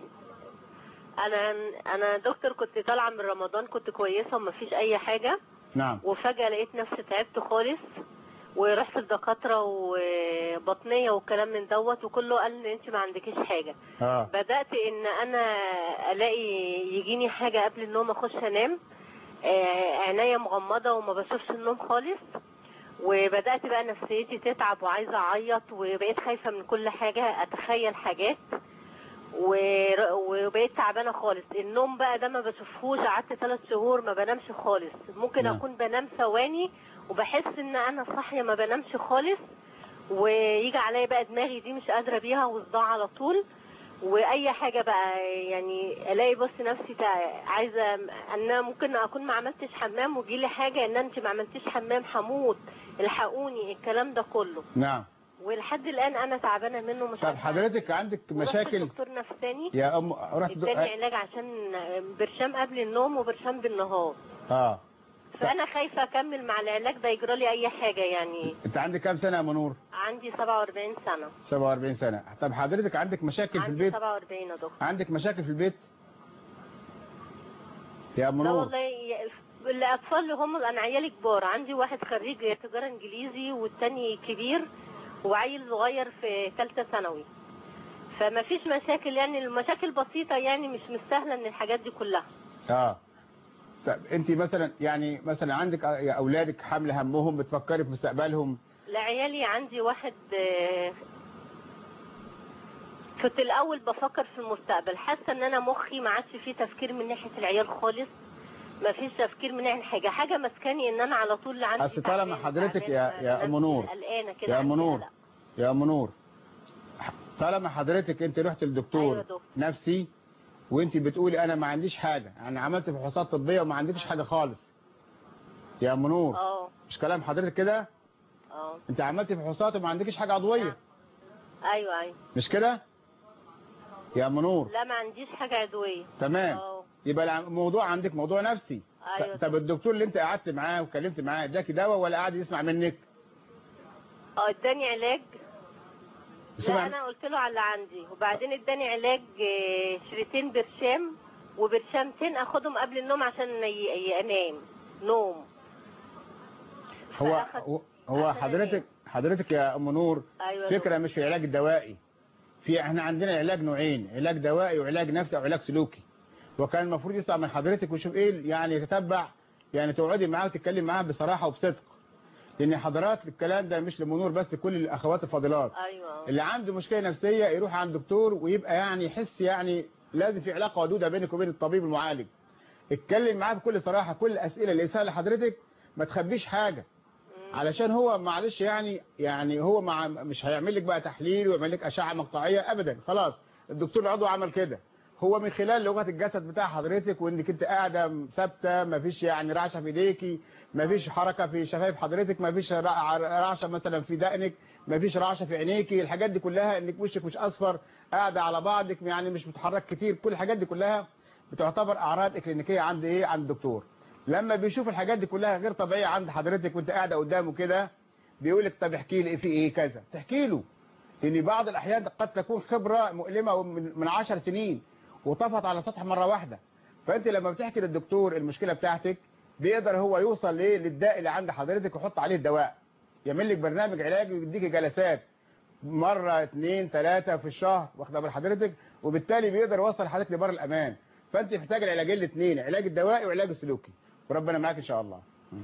انا انا دكتور كنت طالعه من رمضان كنت كويسه ومفيش اي حاجه نعم وفجاه لقيت نفسي تعبت خالص ورحت لدكاتره وبطنيه والكلام من دوت وكله قال ان انت ما عندكيش حاجه اه بدات ان انا الاقي يجيني حاجه قبل النوم اخش انام آه، عينيا مغمضه وما بشوفش النوم خالص وبدات بقى نفسيتي تتعب وعايزه اعيط وبقيت خايفه من كل حاجه اتخيل حاجات ور- وبقيت تعبانه خالص النوم بقى ده ما بشوفهوش قعدت ثلاث شهور ما بنامش خالص ممكن نعم. اكون بنام ثواني وبحس ان انا صاحيه ما بنامش خالص ويجي عليا بقى دماغي دي مش قادره بيها وصداع على طول واي حاجه بقى يعني الاقي بص نفسي تع- عايزه ان انا ممكن اكون ما عملتش حمام ويجي لي حاجه ان انت ما عملتيش حمام هموت الحقوني الكلام ده كله نعم ولحد الان انا تعبانه منه مش طب عارفة حضرتك عندك ورحت مشاكل دكتور نفساني يا ام رحت دو... اداني علاج عشان برشام قبل النوم وبرشام بالنهار اه فانا خايفه اكمل مع العلاج ده يجرى لي اي حاجه يعني انت عندك كام سنه يا ام نور عندي 47 سنه 47 سنه طب حضرتك عندك مشاكل في عندي البيت 47 يا دكتور عندك مشاكل في البيت يا ام لا نور والله ي- الاطفال اللي هم انا عيالي كبار عندي واحد خريج تجاره انجليزي والتاني كبير وعيل صغير في ثالثه ثانوي فما فيش مشاكل يعني المشاكل بسيطه يعني مش مستاهله ان الحاجات دي كلها اه طب انت مثلا يعني مثلا عندك يا اولادك حامله همهم بتفكري في مستقبلهم لعيالي عندي واحد آه، كنت الاول بفكر في المستقبل حاسه ان انا مخي ما عادش فيه تفكير من ناحيه العيال خالص مفيش تفكير من اي حاجه حاجه مسكاني ان انا على طول عندي أصل طالما تعبان، حضرتك يا- تعبانة، يا أم نفسي نور. قلقانه كده يا ام عندي نور قلق. يا ام نور طالما حضرتك انت رحت أيوة للدكتور يا دكتور. نفسي وانت بتقولي انا ما عنديش حاجه انا عملت فحوصات طبيه وما عندكش حاجه خالص يا ام نور اه مش كلام حضرتك كده اه انت عملت فحوصات وما عندكش حاجه عضويه ايوه ايوه مش كده يا ام نور لا ما عنديش حاجه عدويه تمام اه يبقى الموضوع عندك موضوع نفسي أيوة طب الدكتور اللي انت قعدت معاه وكلمت معاه اداكي دواء ولا قاعد يسمع منك اه اداني علاج سمع- لا انا قلت له على اللي عندي وبعدين اداني علاج آه، شريطين برشام وبرشامتين اخدهم قبل النوم عشان ي- ي- انام نوم هو فأخد- هو- هو عشان حضرتك حضرتك يا ام نور ايوه فكرة مش في العلاج الدوائي في احنا عندنا علاج نوعين علاج دوائي وعلاج نفسي او علاج سلوكي وكان المفروض يسمع من حضرتك ويشوف ايه يعني يتتبع يعني تقعدي معاه وتتكلم معاه بصراحة وبصدق لان حضرات الكلام ده مش لمنور بس كل الاخوات الفاضلات ايوه اللي عنده مشكلة نفسية يروح عند دكتور ويبقى يعني يحس يعني لازم في علاقة ودودة بينك وبين الطبيب المعالج اتكلم معاه بكل صراحة كل الاسئلة اللي يسألها لحضرتك ما تخبيش حاجة علشان هو معلش يعني يعني هو مع مش هيعمل لك بقى تحليل ويعمل لك اشعه مقطعيه ابدا خلاص الدكتور العضو عمل كده هو من خلال لغه الجسد بتاع حضرتك وانك انت قاعده ثابته ما فيش يعني رعشه في ايديكي ما فيش حركه في شفايف حضرتك ما فيش رعشه مثلا في دقنك ما فيش رعشه في عينيكي الحاجات دي كلها انك وشك مش اصفر قاعده على بعضك يعني مش بتتحرك كتير كل الحاجات دي كلها بتعتبر اعراض اكلينيكيه عند ايه عند الدكتور لما بيشوف الحاجات دي كلها غير طبيعيه عند حضرتك وانت قاعده قدامه كده بيقول لك طب احكي لي في ايه كذا تحكي له لان بعض الاحيان قد تكون خبره مؤلمه من من 10 سنين وطفت على سطح مره واحده فانت لما بتحكي للدكتور المشكله بتاعتك بيقدر هو يوصل ليه للداء اللي عند حضرتك ويحط عليه الدواء يعمل لك برنامج علاجي ويديك جلسات مره اثنين ثلاثه في الشهر واخده بال حضرتك وبالتالي بيقدر يوصل حضرتك لبر الامان فانت محتاج العلاجين الاثنين علاج الدوائي وعلاج السلوكي وربنا معاك ان شاء الله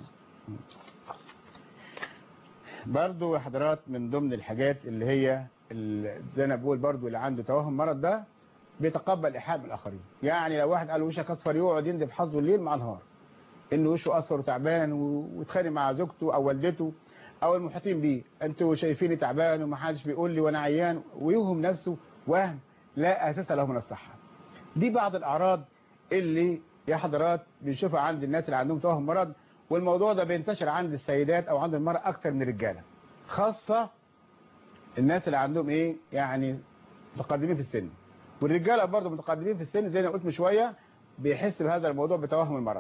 برضو يا حضرات من ضمن الحاجات اللي هي اللي زي انا بقول برضو اللي عنده توهم مرض ده بيتقبل ايحاء من الاخرين يعني لو واحد قال وشك اصفر يقعد يندب حظه الليل مع نهار انه وشه اصفر وتعبان ويتخانق مع زوجته او والدته او المحيطين بيه انتوا شايفيني تعبان ومحدش بيقول لي وانا عيان ويوهم نفسه وهم لا اساس له من الصحه دي بعض الاعراض اللي يا حضرات بنشوفها عند الناس اللي عندهم توهم مرض والموضوع ده بينتشر عند السيدات او عند المرأة اكتر من الرجاله خاصة الناس اللي عندهم ايه يعني متقدمين في السن والرجاله برضه متقدمين في السن زي ما قلت من شويه بيحس بهذا الموضوع بتوهم المرض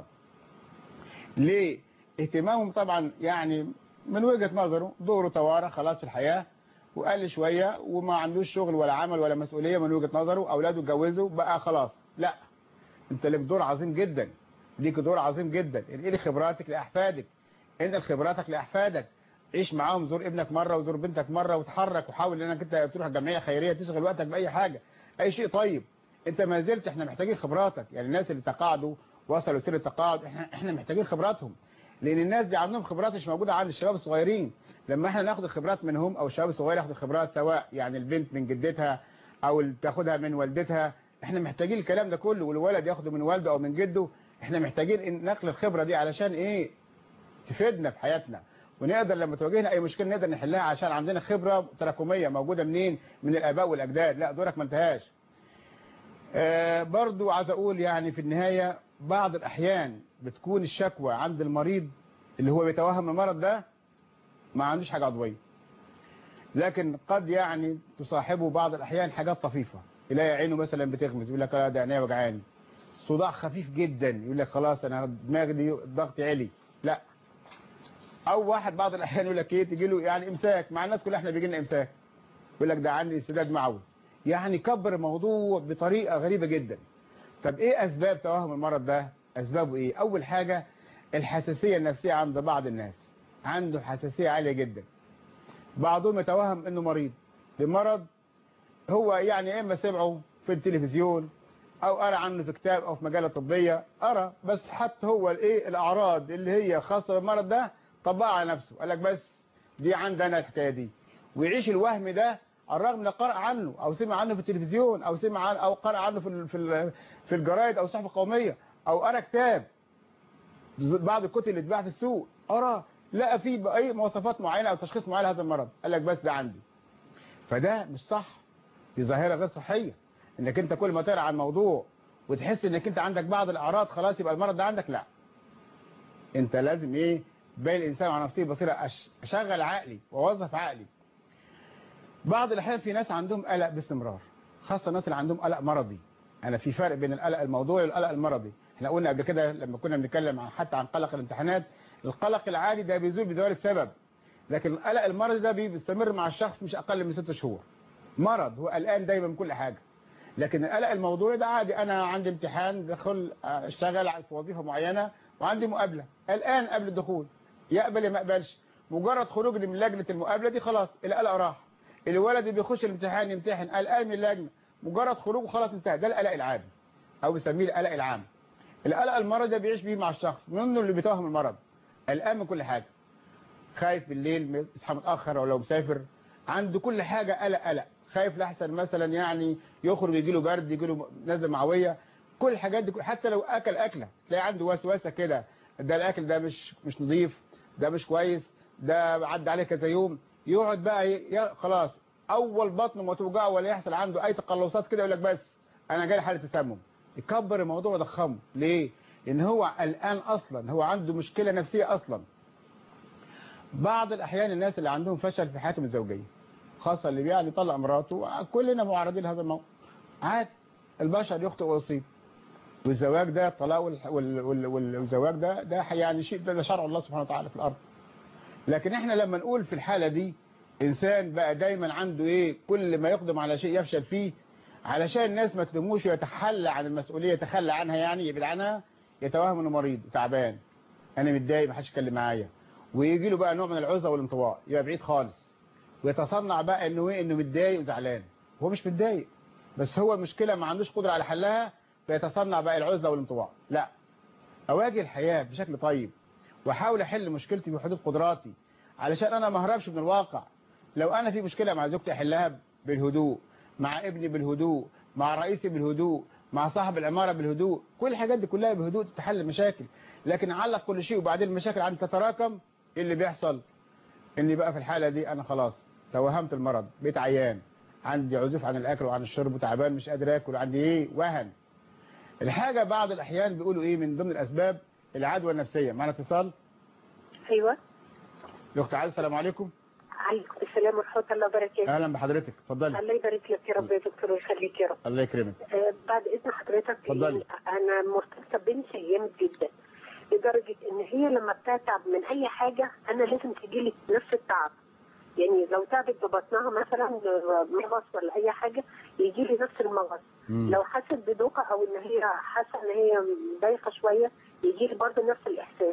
ليه اهتمامهم طبعا يعني من وجهة نظره دوره توارى خلاص في الحياة وقال شوية وما عندوش شغل ولا عمل ولا مسؤولية من وجهة نظره اولاده اتجوزوا بقى خلاص لا انت لك دور عظيم جدا ليك دور عظيم جدا انقلي خبراتك لاحفادك انقل خبراتك لاحفادك عيش معاهم زور ابنك مرة وزور بنتك مرة وتحرك وحاول انك انت تروح جمعية خيرية تشغل وقتك باي حاجة اي شيء طيب انت ما زلت احنا محتاجين خبراتك يعني الناس اللي تقاعدوا وصلوا سن التقاعد احنا احنا محتاجين خبراتهم لان الناس دي عندهم خبرات مش موجودة عند الشباب الصغيرين لما احنا ناخد الخبرات منهم او الشباب الصغير ياخد الخبرات سواء يعني البنت من جدتها او اللي تاخدها من والدتها احنا محتاجين الكلام ده كله والولد ياخده من والده او من جده احنا محتاجين ان نقل الخبرة دي علشان ايه تفيدنا في حياتنا ونقدر لما تواجهنا اي مشكلة نقدر نحلها عشان عندنا خبرة تراكمية موجودة منين من الاباء والاجداد لا دورك ما انتهاش آه برضو عايز اقول يعني في النهاية بعض الاحيان بتكون الشكوى عند المريض اللي هو بيتوهم المرض ده ما عندوش حاجة عضوية لكن قد يعني تصاحبه بعض الاحيان حاجات طفيفة يلاقي عينه مثلا بتغمز يقول لك لا ده عينيا وجعاني صداع خفيف جدا يقول لك خلاص انا دماغي دي ضغطي عالي لا او واحد بعض الاحيان يقول لك ايه تيجي له يعني امساك مع الناس كلها احنا بيجي لنا امساك يقول لك ده عندي انسداد معوي يعني كبر الموضوع بطريقه غريبه جدا طب ايه اسباب توهم المرض ده اسبابه ايه اول حاجه الحساسيه النفسيه عند بعض الناس عنده حساسيه عاليه جدا بعضهم يتوهم انه مريض بمرض هو يعني اما سمعه في التلفزيون او قرا عنه في كتاب او في مجله طبيه قرا بس حتى هو الايه الاعراض اللي هي خاصه بالمرض ده طبقها على نفسه قال لك بس دي عندنا الحكايه دي ويعيش الوهم ده على الرغم من قرأ عنه او سمع عنه في التلفزيون او سمع عنه او قرأ عنه في في في الجرايد او الصحف القوميه او قرا كتاب بعض الكتب اللي اتباع في السوق ارى لقى فيه اي مواصفات معينه او تشخيص معين لهذا المرض قال لك بس ده عندي فده مش صح دي ظاهره غير صحيه انك انت كل ما تقرا عن موضوع وتحس انك انت عندك بعض الاعراض خلاص يبقى المرض ده عندك لا انت لازم ايه باقي الانسان على نفسه بصيره أش- اشغل عقلي واوظف عقلي بعض الاحيان في ناس عندهم قلق باستمرار خاصه الناس اللي عندهم قلق مرضي انا في فرق بين القلق الموضوعي والقلق المرضي احنا قلنا قبل كده لما كنا بنتكلم عن حتى عن قلق الامتحانات القلق العادي ده بيزول بزوال السبب لكن القلق المرضي ده بيستمر مع الشخص مش اقل من ست شهور مرض هو قلقان دايما من كل حاجه لكن القلق الموضوعي ده عادي انا عندي امتحان دخل اشتغل في وظيفه معينه وعندي مقابله قلقان قبل الدخول يقبل يا ما يقبلش مجرد خروجي من لجنه المقابله دي خلاص القلق راح الولد اللي بيخش الامتحان يمتحن قلقان من اللجنه مجرد خروجه خلاص انتهى ده القلق العادي او بنسميه القلق العام القلق المرضي ده بيعيش بيه مع الشخص منه اللي بيتوهم المرض قلقان من كل حاجه خايف بالليل يصحى متاخر او لو مسافر عنده كل حاجه قلق قلق خايف لحسن مثلا يعني يخرج يجي له برد يجي له نزله معويه كل الحاجات دي حتى لو اكل اكله تلاقي عنده وسوسه كده ده الاكل ده مش مش نظيف ده مش كويس ده عدى عليه كذا يوم يقعد بقى ي- يا خلاص اول بطنه ما توجعه ولا يحصل عنده اي تقلصات كده يقول لك بس انا جاي حاله تسمم يكبر الموضوع ويضخمه ليه لان هو قلقان اصلا هو عنده مشكله نفسيه اصلا بعض الاحيان الناس اللي عندهم فشل في حياتهم الزوجيه خاصه اللي يعني طلق مراته كلنا معرضين لهذا الموقف عادي البشر يخطئ ويصيب والزواج ده الطلاق وال- وال- وال- وال- والزواج ده ده يعني شيء ده شرع الله سبحانه وتعالى في الارض لكن احنا لما نقول في الحالة دي انسان بقى دايما عنده ايه كل ما يقدم على شيء يفشل فيه علشان الناس ما تلموش ويتحلى عن المسؤولية يتخلى عنها يعني يبعد عنها يتوهم انه مريض وتعبان انا متضايق ما حدش يتكلم معايا ويجي له بقى نوع من العزة والانطواء يبقى بعيد خالص ويتصنع بقى انه ايه انه متضايق وزعلان هو مش متضايق بس هو المشكلة ما عندوش قدرة على حلها فيتصنع بقى العزة والانطواء لا اواجه الحياة بشكل طيب واحاول احل مشكلتي بحدود قدراتي علشان انا ما اهربش من الواقع لو انا في مشكلة مع زوجتي احلها بالهدوء مع ابني بالهدوء مع رئيسي بالهدوء مع صاحب العمارة بالهدوء كل الحاجات دي كلها بهدوء تحل المشاكل لكن اعلق كل شيء وبعدين المشاكل عندي تتراكم ايه اللي بيحصل اني بقى في الحالة دي انا خلاص توهمت المرض بقيت عيان عندي عزوف عن الاكل وعن الشرب وتعبان مش قادر اكل وعندي ايه وهن الحاجة بعض الاحيان بيقولوا ايه من ضمن الاسباب العدوى النفسية معنا اتصال ايوه الاخت عايزة السلام عليكم عليكم السلام ورحمه الله وبركاته اهلا بحضرتك اتفضلي الله يبارك لك يا رب يا دكتور ويخليك يا رب الله يكرمك آه بعد اذن حضرتك اتفضلي. يعني انا مرتبطه بنتي جامد جدا لدرجه ان هي لما بتتعب من اي حاجه انا لازم تجي لي نفس التعب يعني لو تعبت ببطنها مثلا آه، مغص ولا اي حاجه يجي لي نفس المغص مم. لو حست بدوخه او ان هي حاسه ان هي دايخه شويه يجي لي برضه نفس الاحساس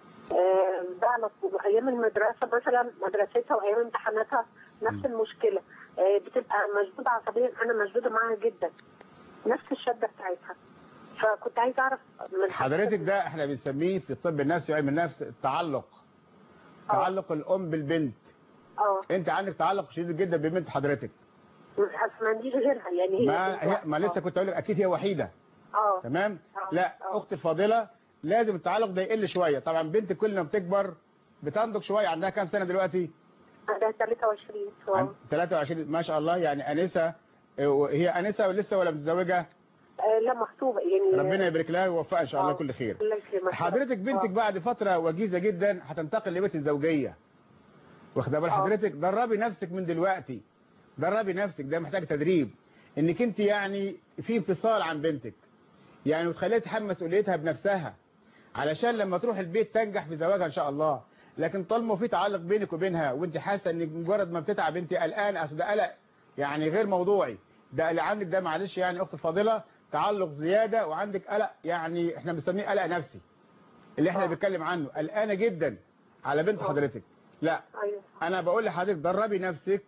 آه، ده على طول ايام المدرسه مثلا مدرستها وايام امتحاناتها نفس المشكله آه، بتبقى مشدوده عصبيا انا مشدوده معاها جدا نفس الشده بتاعتها فكنت عايزه اعرف من حضرتك ده احنا بنسميه في الطب النفسي وعلم النفس التعلق آه. تعلق الام بالبنت اه انت عندك تعلق شديد جدا ببنت حضرتك اصل ما عنديش غيرها يعني هي ما بنت هي واحدة. ما لسه كنت اقول لك اكيد هي وحيده اه تمام آه. لا آه. اختي الفاضله لازم التعلق ده يقل شويه طبعا بنت كل ما بتكبر بتنضج شويه عندها كام سنه دلوقتي عندها 23 عن اه 23 ما شاء الله يعني انسه اه، هي انسه ولسه ولا متزوجه آه، لا مخطوبه يعني ربنا يبارك لها ويوفقها ان شاء الله آه. كل خير الله يكرمك حضرتك بنتك آه. بعد فترة وجيزة جدا هتنتقل لبيت الزوجية واخده بال آه. حضرتك دربي نفسك من دلوقتي دربي نفسك ده محتاج تدريب انك انت يعني في انفصال عن بنتك يعني وتخليها تحمل مسؤوليتها بنفسها علشان لما تروح البيت تنجح في زواجها ان شاء الله لكن طالما في تعلق بينك وبينها وانت حاسه انك مجرد ما بتتعب انت قلقان اصل ده قلق يعني غير موضوعي ده اللي عندك ده معلش يعني اخت فاضله تعلق زياده وعندك قلق يعني احنا بنسميه قلق نفسي اللي احنا آه. بنتكلم عنه قلقانه جدا على بنت آه. حضرتك لا ايوه انا بقول لحضرتك دربي نفسك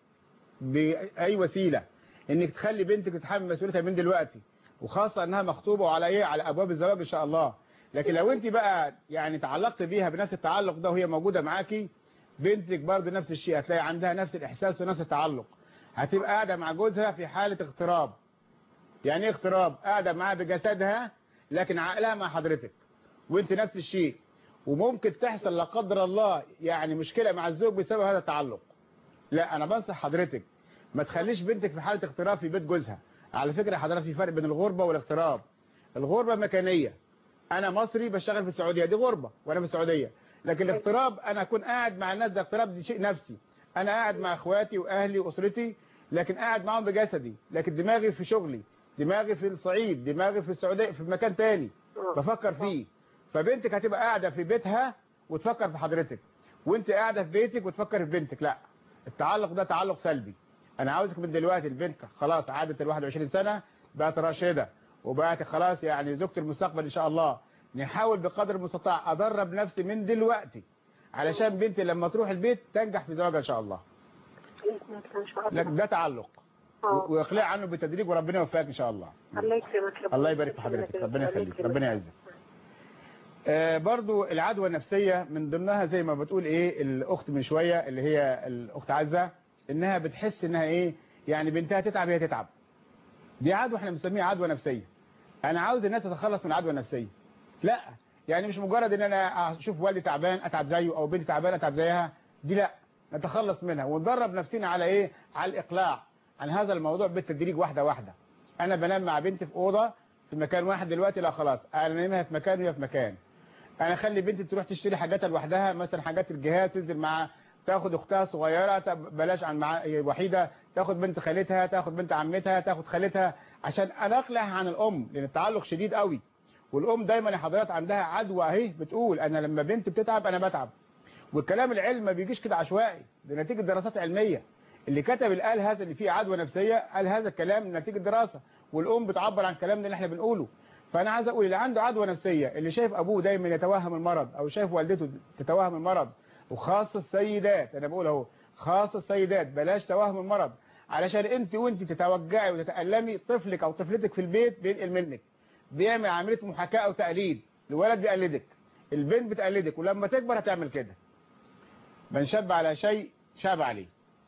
باي وسيله انك تخلي بنتك تتحمل مسؤوليتها من دلوقتي وخاصه انها مخطوبه وعلى ايه على ابواب الزواج ان شاء الله لكن لو انت بقى يعني تعلقت بيها بنفس التعلق ده وهي موجوده معاكي بنتك برضه نفس الشيء هتلاقي عندها نفس الاحساس ونفس التعلق هتبقى قاعده مع جوزها في حاله اغتراب يعني ايه اغتراب قاعده معاها بجسدها لكن عقلها مع حضرتك وانت نفس الشيء وممكن تحصل لا قدر الله يعني مشكلة مع الزوج بسبب هذا التعلق لا انا بنصح حضرتك ما تخليش بنتك في حالة اغتراب في بيت جوزها على فكرة حضرتك في فرق بين الغربة والاغتراب الغربة مكانية انا مصري بشتغل في السعودية دي غربة وانا في السعودية لكن الاغتراب انا اكون قاعد مع الناس ده اغتراب دي شيء نفسي انا قاعد مع اخواتي واهلي واسرتي لكن قاعد معاهم بجسدي لكن دماغي في شغلي دماغي في الصعيد دماغي في السعودية في مكان تاني بفكر فيه فبنتك هتبقى قاعدة في بيتها وتفكر في حضرتك وانت قاعدة في بيتك وتفكر في بنتك لا التعلق ده تعلق سلبي انا عاوزك من دلوقتي البنت خلاص عادت ال 21 سنة بقت راشدة وبقت خلاص يعني زوجة المستقبل ان شاء الله نحاول بقدر المستطاع ادرب نفسي من دلوقتي علشان بنتي لما تروح البيت تنجح في زواجها ان شاء الله لكن ده تعلق آه. واقلاع عنه بالتدريج وربنا يوفقك ان شاء الله الله يكرمك يا الله يبارك في حضرتك ربنا يخليك ربنا يعزك آه برضو العدوى النفسية من ضمنها زي ما بتقول ايه الاخت من شوية اللي هي الاخت عزة انها بتحس انها ايه يعني بنتها تتعب هي تتعب دي عدوى احنا بنسميها عدوى نفسية انا عاوز الناس تتخلص من العدوى النفسية لا يعني مش مجرد ان انا اشوف والدي تعبان اتعب زيه او بنتي تعبانه اتعب زيها دي لا نتخلص منها وندرب نفسنا على ايه على الاقلاع عن هذا الموضوع بالتدريج واحده واحده انا بنام مع بنتي في اوضه في مكان واحد دلوقتي لا خلاص انا نايمها في مكان وهي في مكان انا اخلي بنتي تروح تشتري حاجاتها لوحدها مثلا حاجات الجهاز تنزل مع تاخد اختها صغيره تب- بلاش عن مع هي وحيده تاخد بنت خالتها تاخد بنت عمتها تاخد خالتها عشان انا اقلع عن الام لان التعلق شديد قوي والام دايما يا حضرات عندها عدوى اهي بتقول انا لما بنتي بتتعب انا بتعب والكلام العلمي ما بيجيش كده عشوائي ده نتيجه دراسات علميه اللي كتب اللي قال هذا اللي فيه عدوى نفسيه قال هذا الكلام نتيجه دراسه والام بتعبر عن كلامنا اللي احنا بنقوله فانا عايز اقول اللي عنده عدوى نفسيه اللي شايف ابوه دايما يتوهم المرض او شايف والدته تتوهم المرض وخاصه السيدات انا بقول اهو خاصه السيدات بلاش توهم المرض علشان انت وانت تتوجعي وتتالمي طفلك او طفلتك في البيت بينقل منك بيعمل عمليه محاكاه او تقليد الولد بيقلدك البنت بتقلدك ولما تكبر هتعمل كده من شاب على شيء شاب عليه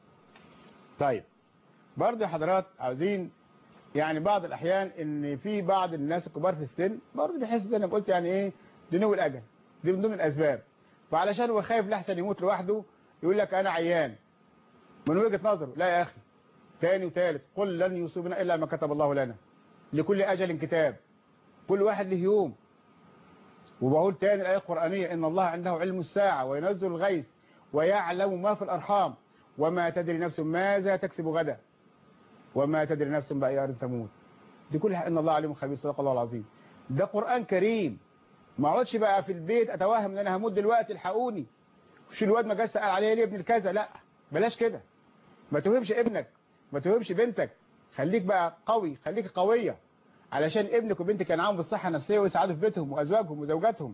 طيب برضه يا حضرات عاوزين يعني بعض الاحيان ان في بعض الناس الكبار في السن برضه بيحس زي ما قلت يعني ايه دنو الاجل دي من ضمن الاسباب فعلشان هو خايف لحسن يموت لوحده يقول لك انا عيان من وجهة نظره لا يا اخي تاني وتالت قل لن يصيبنا الا ما كتب الله لنا لكل اجل كتاب كل واحد له يوم وبقول تاني الآية القرآنية إن الله عنده علم الساعة وينزل الغيث ويعلم ما في الأرحام وما تدري نفس ماذا تكسب غدا وما تدري نفس بأي أرض تموت دي كلها إن الله عليم خبير صدق الله العظيم ده قرآن كريم ما اقعدش بقى في البيت أتوهم إن أنا هموت دلوقتي الحقوني مش الواد ما جاش سأل عليا ليه ابن الكذا لا بلاش كده ما توهمش ابنك ما توهمش بنتك خليك بقى قوي خليك قوية علشان ابنك وبنتك ينعموا بالصحة النفسية ويسعدوا في بيتهم وأزواجهم وزوجاتهم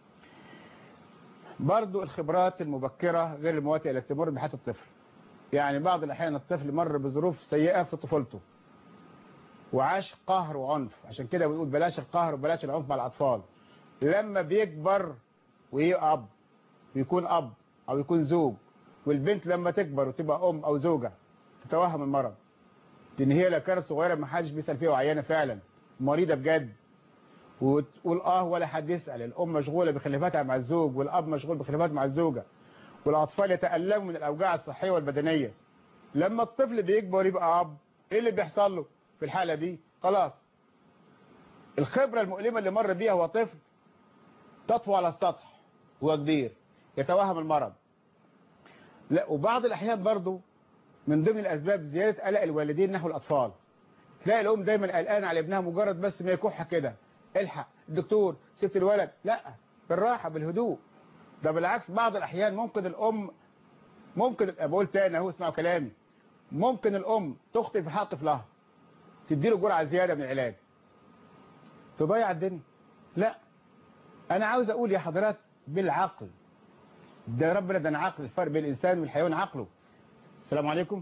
برضو الخبرات المبكرة غير المواتئة التي تمر بحياة الطفل يعني بعض الأحيان الطفل مر بظروف سيئة في طفولته وعاش قهر وعنف عشان كده بنقول بلاش القهر وبلاش العنف مع الأطفال لما بيكبر ويبقى أب ويكون أب أو يكون زوج والبنت لما تكبر وتبقى أم أو زوجة تتوهم المرض لأن هي لو كانت صغيرة ما حدش بيسأل فيها وعيانة فعلا مريضة بجد وتقول اه ولا حد يسأل الأم مشغولة بخلافاتها مع الزوج والأب مشغول بخلافات مع الزوجة والأطفال يتألموا من الأوجاع الصحية والبدنية لما الطفل بيكبر يبقى أب إيه اللي بيحصل له في الحالة دي خلاص الخبرة المؤلمة اللي مر بيها هو طفل تطفو على السطح هو كبير يتوهم المرض لا وبعض الأحيان برضو من ضمن الأسباب زيادة قلق الوالدين نحو الأطفال تلاقي الأم دايما قلقانة على ابنها مجرد بس ما يكح كده الحق الدكتور سبت الولد لا بالراحة بالهدوء ده بالعكس بعض الأحيان ممكن الأم ممكن بقول تاني اهو اسمعوا كلامي ممكن الأم تخطئ في حق طفلها تديله جرعة زيادة من العلاج تضيع الدنيا لا أنا عاوز أقول يا حضرات بالعقل ده ربنا ده عقل الفرق بين الإنسان والحيوان عقله السلام عليكم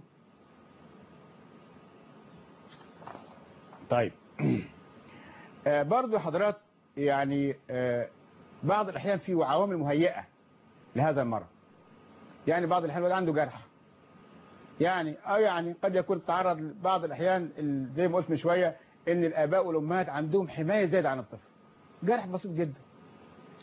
طيب آه برضو حضرات يعني آه بعض الأحيان في عوامل مهيئة لهذا المرض يعني بعض الأحيان الولد عنده جرح يعني أو يعني قد يكون تعرض بعض الأحيان زي ما قلت من شوية إن الآباء والأمهات عندهم حماية زيادة عن الطفل جرح بسيط جدا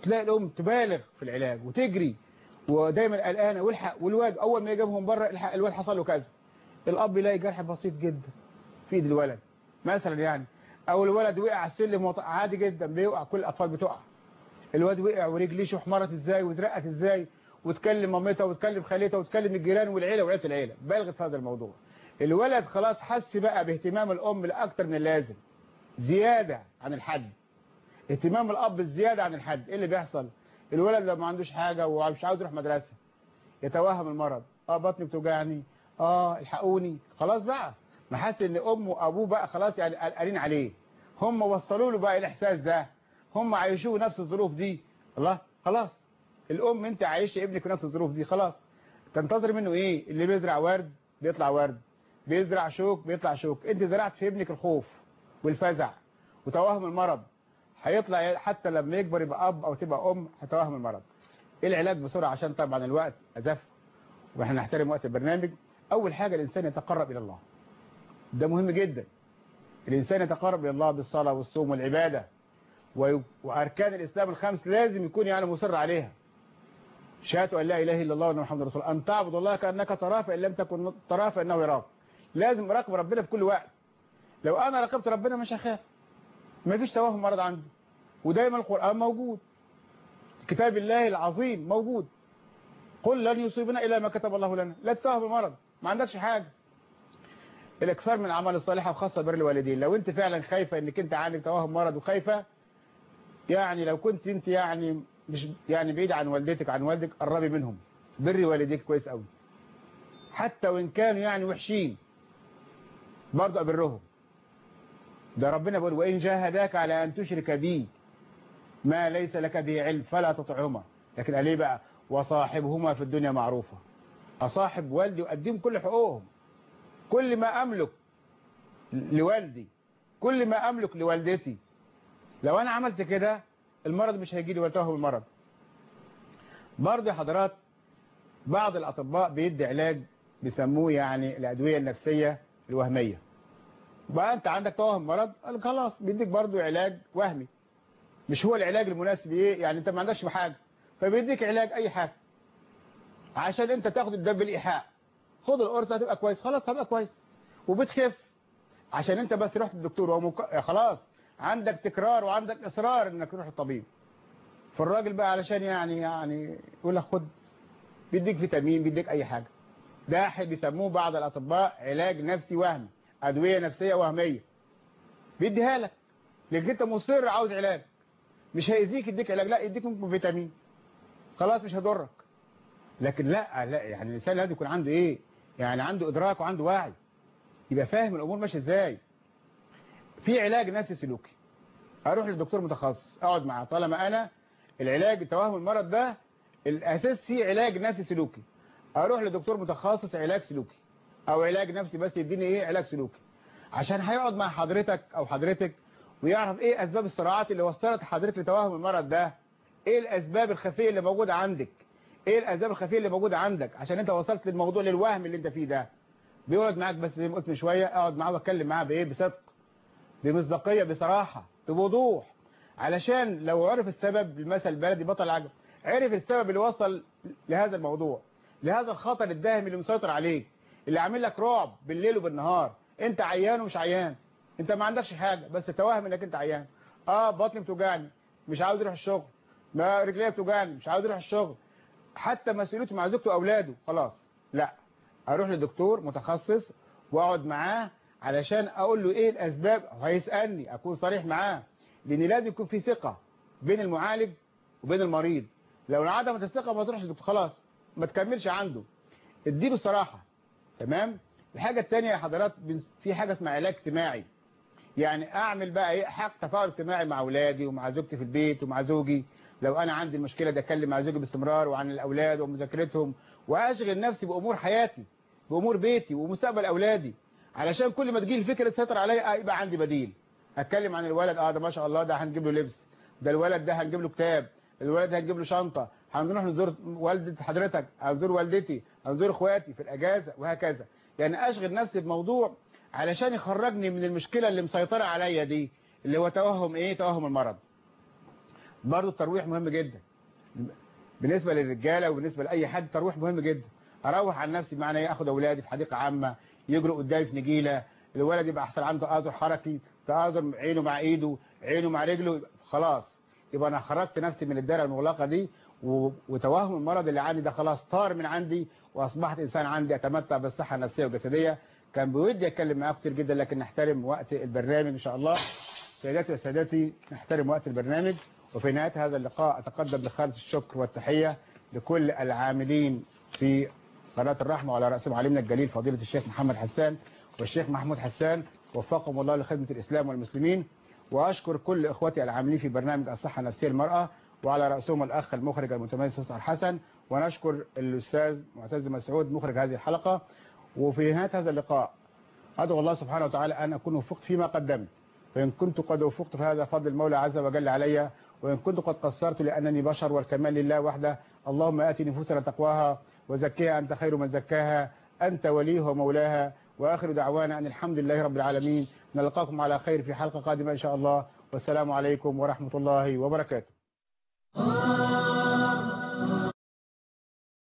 تلاقي الام تبالغ في العلاج وتجري ودايما قلقانه والحق والواد اول ما يجيبهم بره الحق الواد حصل له كذا الاب يلاقي جرح بسيط جدا في ايد الولد مثلا يعني او الولد وقع على السلم وط- عادي جدا بيوقع كل الاطفال بتقع الواد وقع ورجليه شو احمرت ازاي واترقت ازاي وتكلم مامتها وتكلم خالتها وتكلم الجيران والعيله وعيله العيله بالغت في هذا الموضوع الولد خلاص حس بقى باهتمام الام لاكتر من اللازم زياده عن الحد اهتمام الاب الزياده عن الحد ايه اللي بيحصل الولد لو ما عندوش حاجه ومش عاوز يروح مدرسه يتوهم المرض اه بطني بتوجعني اه الحقوني خلاص بقى ما حاسس ان امه وابوه بقى خلاص يعني قلقانين عليه هم وصلوا له بقى الاحساس ده هم عايشوه نفس الظروف دي الله خلاص الام انت عايشه ابنك في نفس الظروف دي خلاص تنتظر منه ايه اللي بيزرع ورد بيطلع ورد بيزرع شوك بيطلع شوك انت زرعت في ابنك الخوف والفزع وتوهم المرض هيطلع حتى لما يكبر يبقى اب او تبقى ام هتوهم المرض ايه العلاج بسرعه عشان طبعا الوقت ازف واحنا نحترم وقت البرنامج اول حاجه الانسان يتقرب الى الله ده مهم جدا الانسان يتقرب الى الله بالصلاه والصوم والعباده وي- واركان الاسلام الخمس لازم يكون يعني مصر عليها شهاده ان لا اله الا الله وان محمد رسول الله ان تعبد الله كانك تراه فان لم تكن تراه فانه يراك لازم اراقب ربنا في كل وقت لو انا راقبت ربنا مش هخاف مفيش توهم مرض عندي ودايما القران موجود كتاب الله العظيم موجود قل لن يصيبنا الا ما كتب الله لنا لا تتوهم المرض ما عندكش حاجه الاكثار من الاعمال الصالحه وخاصه بر الوالدين لو انت فعلا خايفه انك انت عندك توهم مرض وخايفه يعني لو كنت انت يعني مش يعني بعيد عن والدتك عن والدك قربي منهم بري والديك كويس قوي حتى وان كانوا يعني وحشين برضه ابرهم ده ربنا بيقول وان جاهداك على ان تشرك بي ما ليس لك به علم فلا تطعهما لكن قال ايه بقى وصاحبهما في الدنيا معروفه اصاحب والدي واقدم كل حقوقهم كل ما املك لوالدي كل ما املك لوالدتي لو انا عملت كده المرض مش هيجي لي ولا توهم المرض برضه يا حضرات بعض الاطباء بيدي علاج بيسموه يعني الادويه النفسيه الوهميه بقى انت عندك توهم مرض قال خلاص بيديك برضه علاج وهمي مش هو العلاج المناسب ايه يعني انت ما عندكش حاجه فبيديك علاج اي حاجه عشان انت تاخد الدم بالايحاء خد القرص هتبقى كويس خلاص هبقى كويس وبتخف عشان انت بس رحت الدكتور ومك... خلاص عندك تكرار وعندك اصرار انك تروح الطبيب فالراجل بقى علشان يعني يعني يقول لك خد بيديك فيتامين بيديك اي حاجه ده بيسموه بعض الاطباء علاج نفسي وهمي ادويه نفسيه وهميه بيديها لك لانك انت مصر عاوز علاج مش هيديك يديك علاج لا يديك ممكن فيتامين خلاص مش هيضرك لكن لا لا يعني الانسان لازم يكون عنده ايه يعني عنده ادراك وعنده وعي يبقى فاهم الامور ماشيه ازاي في علاج نفسي سلوكي اروح للدكتور متخصص اقعد معاه طالما انا العلاج توهم المرض ده الاساس فيه علاج نفسي سلوكي اروح لدكتور متخصص علاج سلوكي او علاج نفسي بس يديني ايه علاج سلوكي عشان هيقعد مع حضرتك او حضرتك ويعرف ايه اسباب الصراعات اللي وصلت حضرتك لتوهم المرض ده ايه الاسباب الخفيه اللي موجوده عندك ايه الاسباب الخفيه اللي موجوده عندك عشان انت وصلت للموضوع للوهم اللي انت فيه ده بيقعد معاك بس زي ما قلت من شويه اقعد معاه واتكلم معاه بايه بصدق بمصداقيه بصراحه بوضوح علشان لو عرف السبب المثل البلدي بطل عجب عرف السبب اللي وصل لهذا الموضوع لهذا الخطر الداهم اللي مسيطر عليك اللي عامل لك رعب بالليل وبالنهار انت عيان ومش عيان انت ما عندكش حاجه بس توهم انك انت عيان اه بطني بتوجعني مش عاوز اروح الشغل ما رجليا بتوجعني مش عاوز اروح الشغل حتى مسؤوليته مع زوجته واولاده خلاص لا اروح لدكتور متخصص واقعد معاه علشان اقول له ايه الاسباب هيسالني اكون صريح معاه لان لازم يكون في ثقه بين المعالج وبين المريض لو انعدمت الثقه ما تروحش للدكتور خلاص ما تكملش عنده اديله صراحه تمام الحاجه الثانيه يا حضرات في حاجه اسمها علاج اجتماعي يعني اعمل بقى ايه حق تفاعل اجتماعي مع اولادي ومع زوجتي في البيت ومع زوجي لو انا عندي المشكله ده اتكلم مع زوجي باستمرار وعن الاولاد ومذاكرتهم واشغل نفسي بامور حياتي بامور بيتي ومستقبل اولادي علشان كل ما تجي الفكره تسيطر عليا يبقى عندي بديل اتكلم عن الولد اه ده ما شاء الله ده هنجيب له لبس ده الولد ده هنجيب له كتاب الولد ده هنجيب له شنطه هنروح نزور والده حضرتك هنزور والدتي هنزور اخواتي في الاجازه وهكذا يعني اشغل نفسي بموضوع علشان يخرجني من المشكله اللي مسيطره عليا دي اللي هو توهم ايه توهم المرض برضه الترويح مهم جدا بالنسبة للرجالة وبالنسبة لأي حد الترويح مهم جدا أروح عن نفسي بمعنى إيه أخد أولادي في حديقة عامة يجروا قدامي في نجيلة الولد يبقى أحسن عنده تآزر حركي تآزر عينه مع إيده عينه مع رجله خلاص يبقى أنا خرجت نفسي من الدائرة المغلقة دي و- وتوهم المرض اللي عندي ده خلاص طار من عندي وأصبحت إنسان عندي أتمتع بالصحة النفسية والجسدية كان بودي أتكلم معاكم كتير جدا لكن نحترم وقت البرنامج إن شاء الله سيداتي وسادتي نحترم وقت البرنامج وفي نهاية هذا اللقاء أتقدم بخالص الشكر والتحية لكل العاملين في قناة الرحمة وعلى رأسهم علمنا الجليل فضيلة الشيخ محمد حسان والشيخ محمود حسان وفقهم الله لخدمة الإسلام والمسلمين وأشكر كل إخوتي العاملين في برنامج الصحة النفسية للمرأة وعلى رأسهم الأخ المخرج المتميز أستاذ حسن ونشكر الأستاذ معتز مسعود مخرج هذه الحلقة وفي نهاية هذا اللقاء أدعو الله سبحانه وتعالى أن أكون وفقت فيما قدمت فإن كنت قد وفقت فهذا فضل المولى عز وجل علي وإن كنت قد قصرت لأنني بشر والكمال لله وحده اللهم آت نفوسنا تقواها وزكيها أنت خير من زكاها أنت وليها ومولاها وآخر دعوانا أن الحمد لله رب العالمين نلقاكم على خير في حلقة قادمة إن شاء الله والسلام عليكم ورحمة الله وبركاته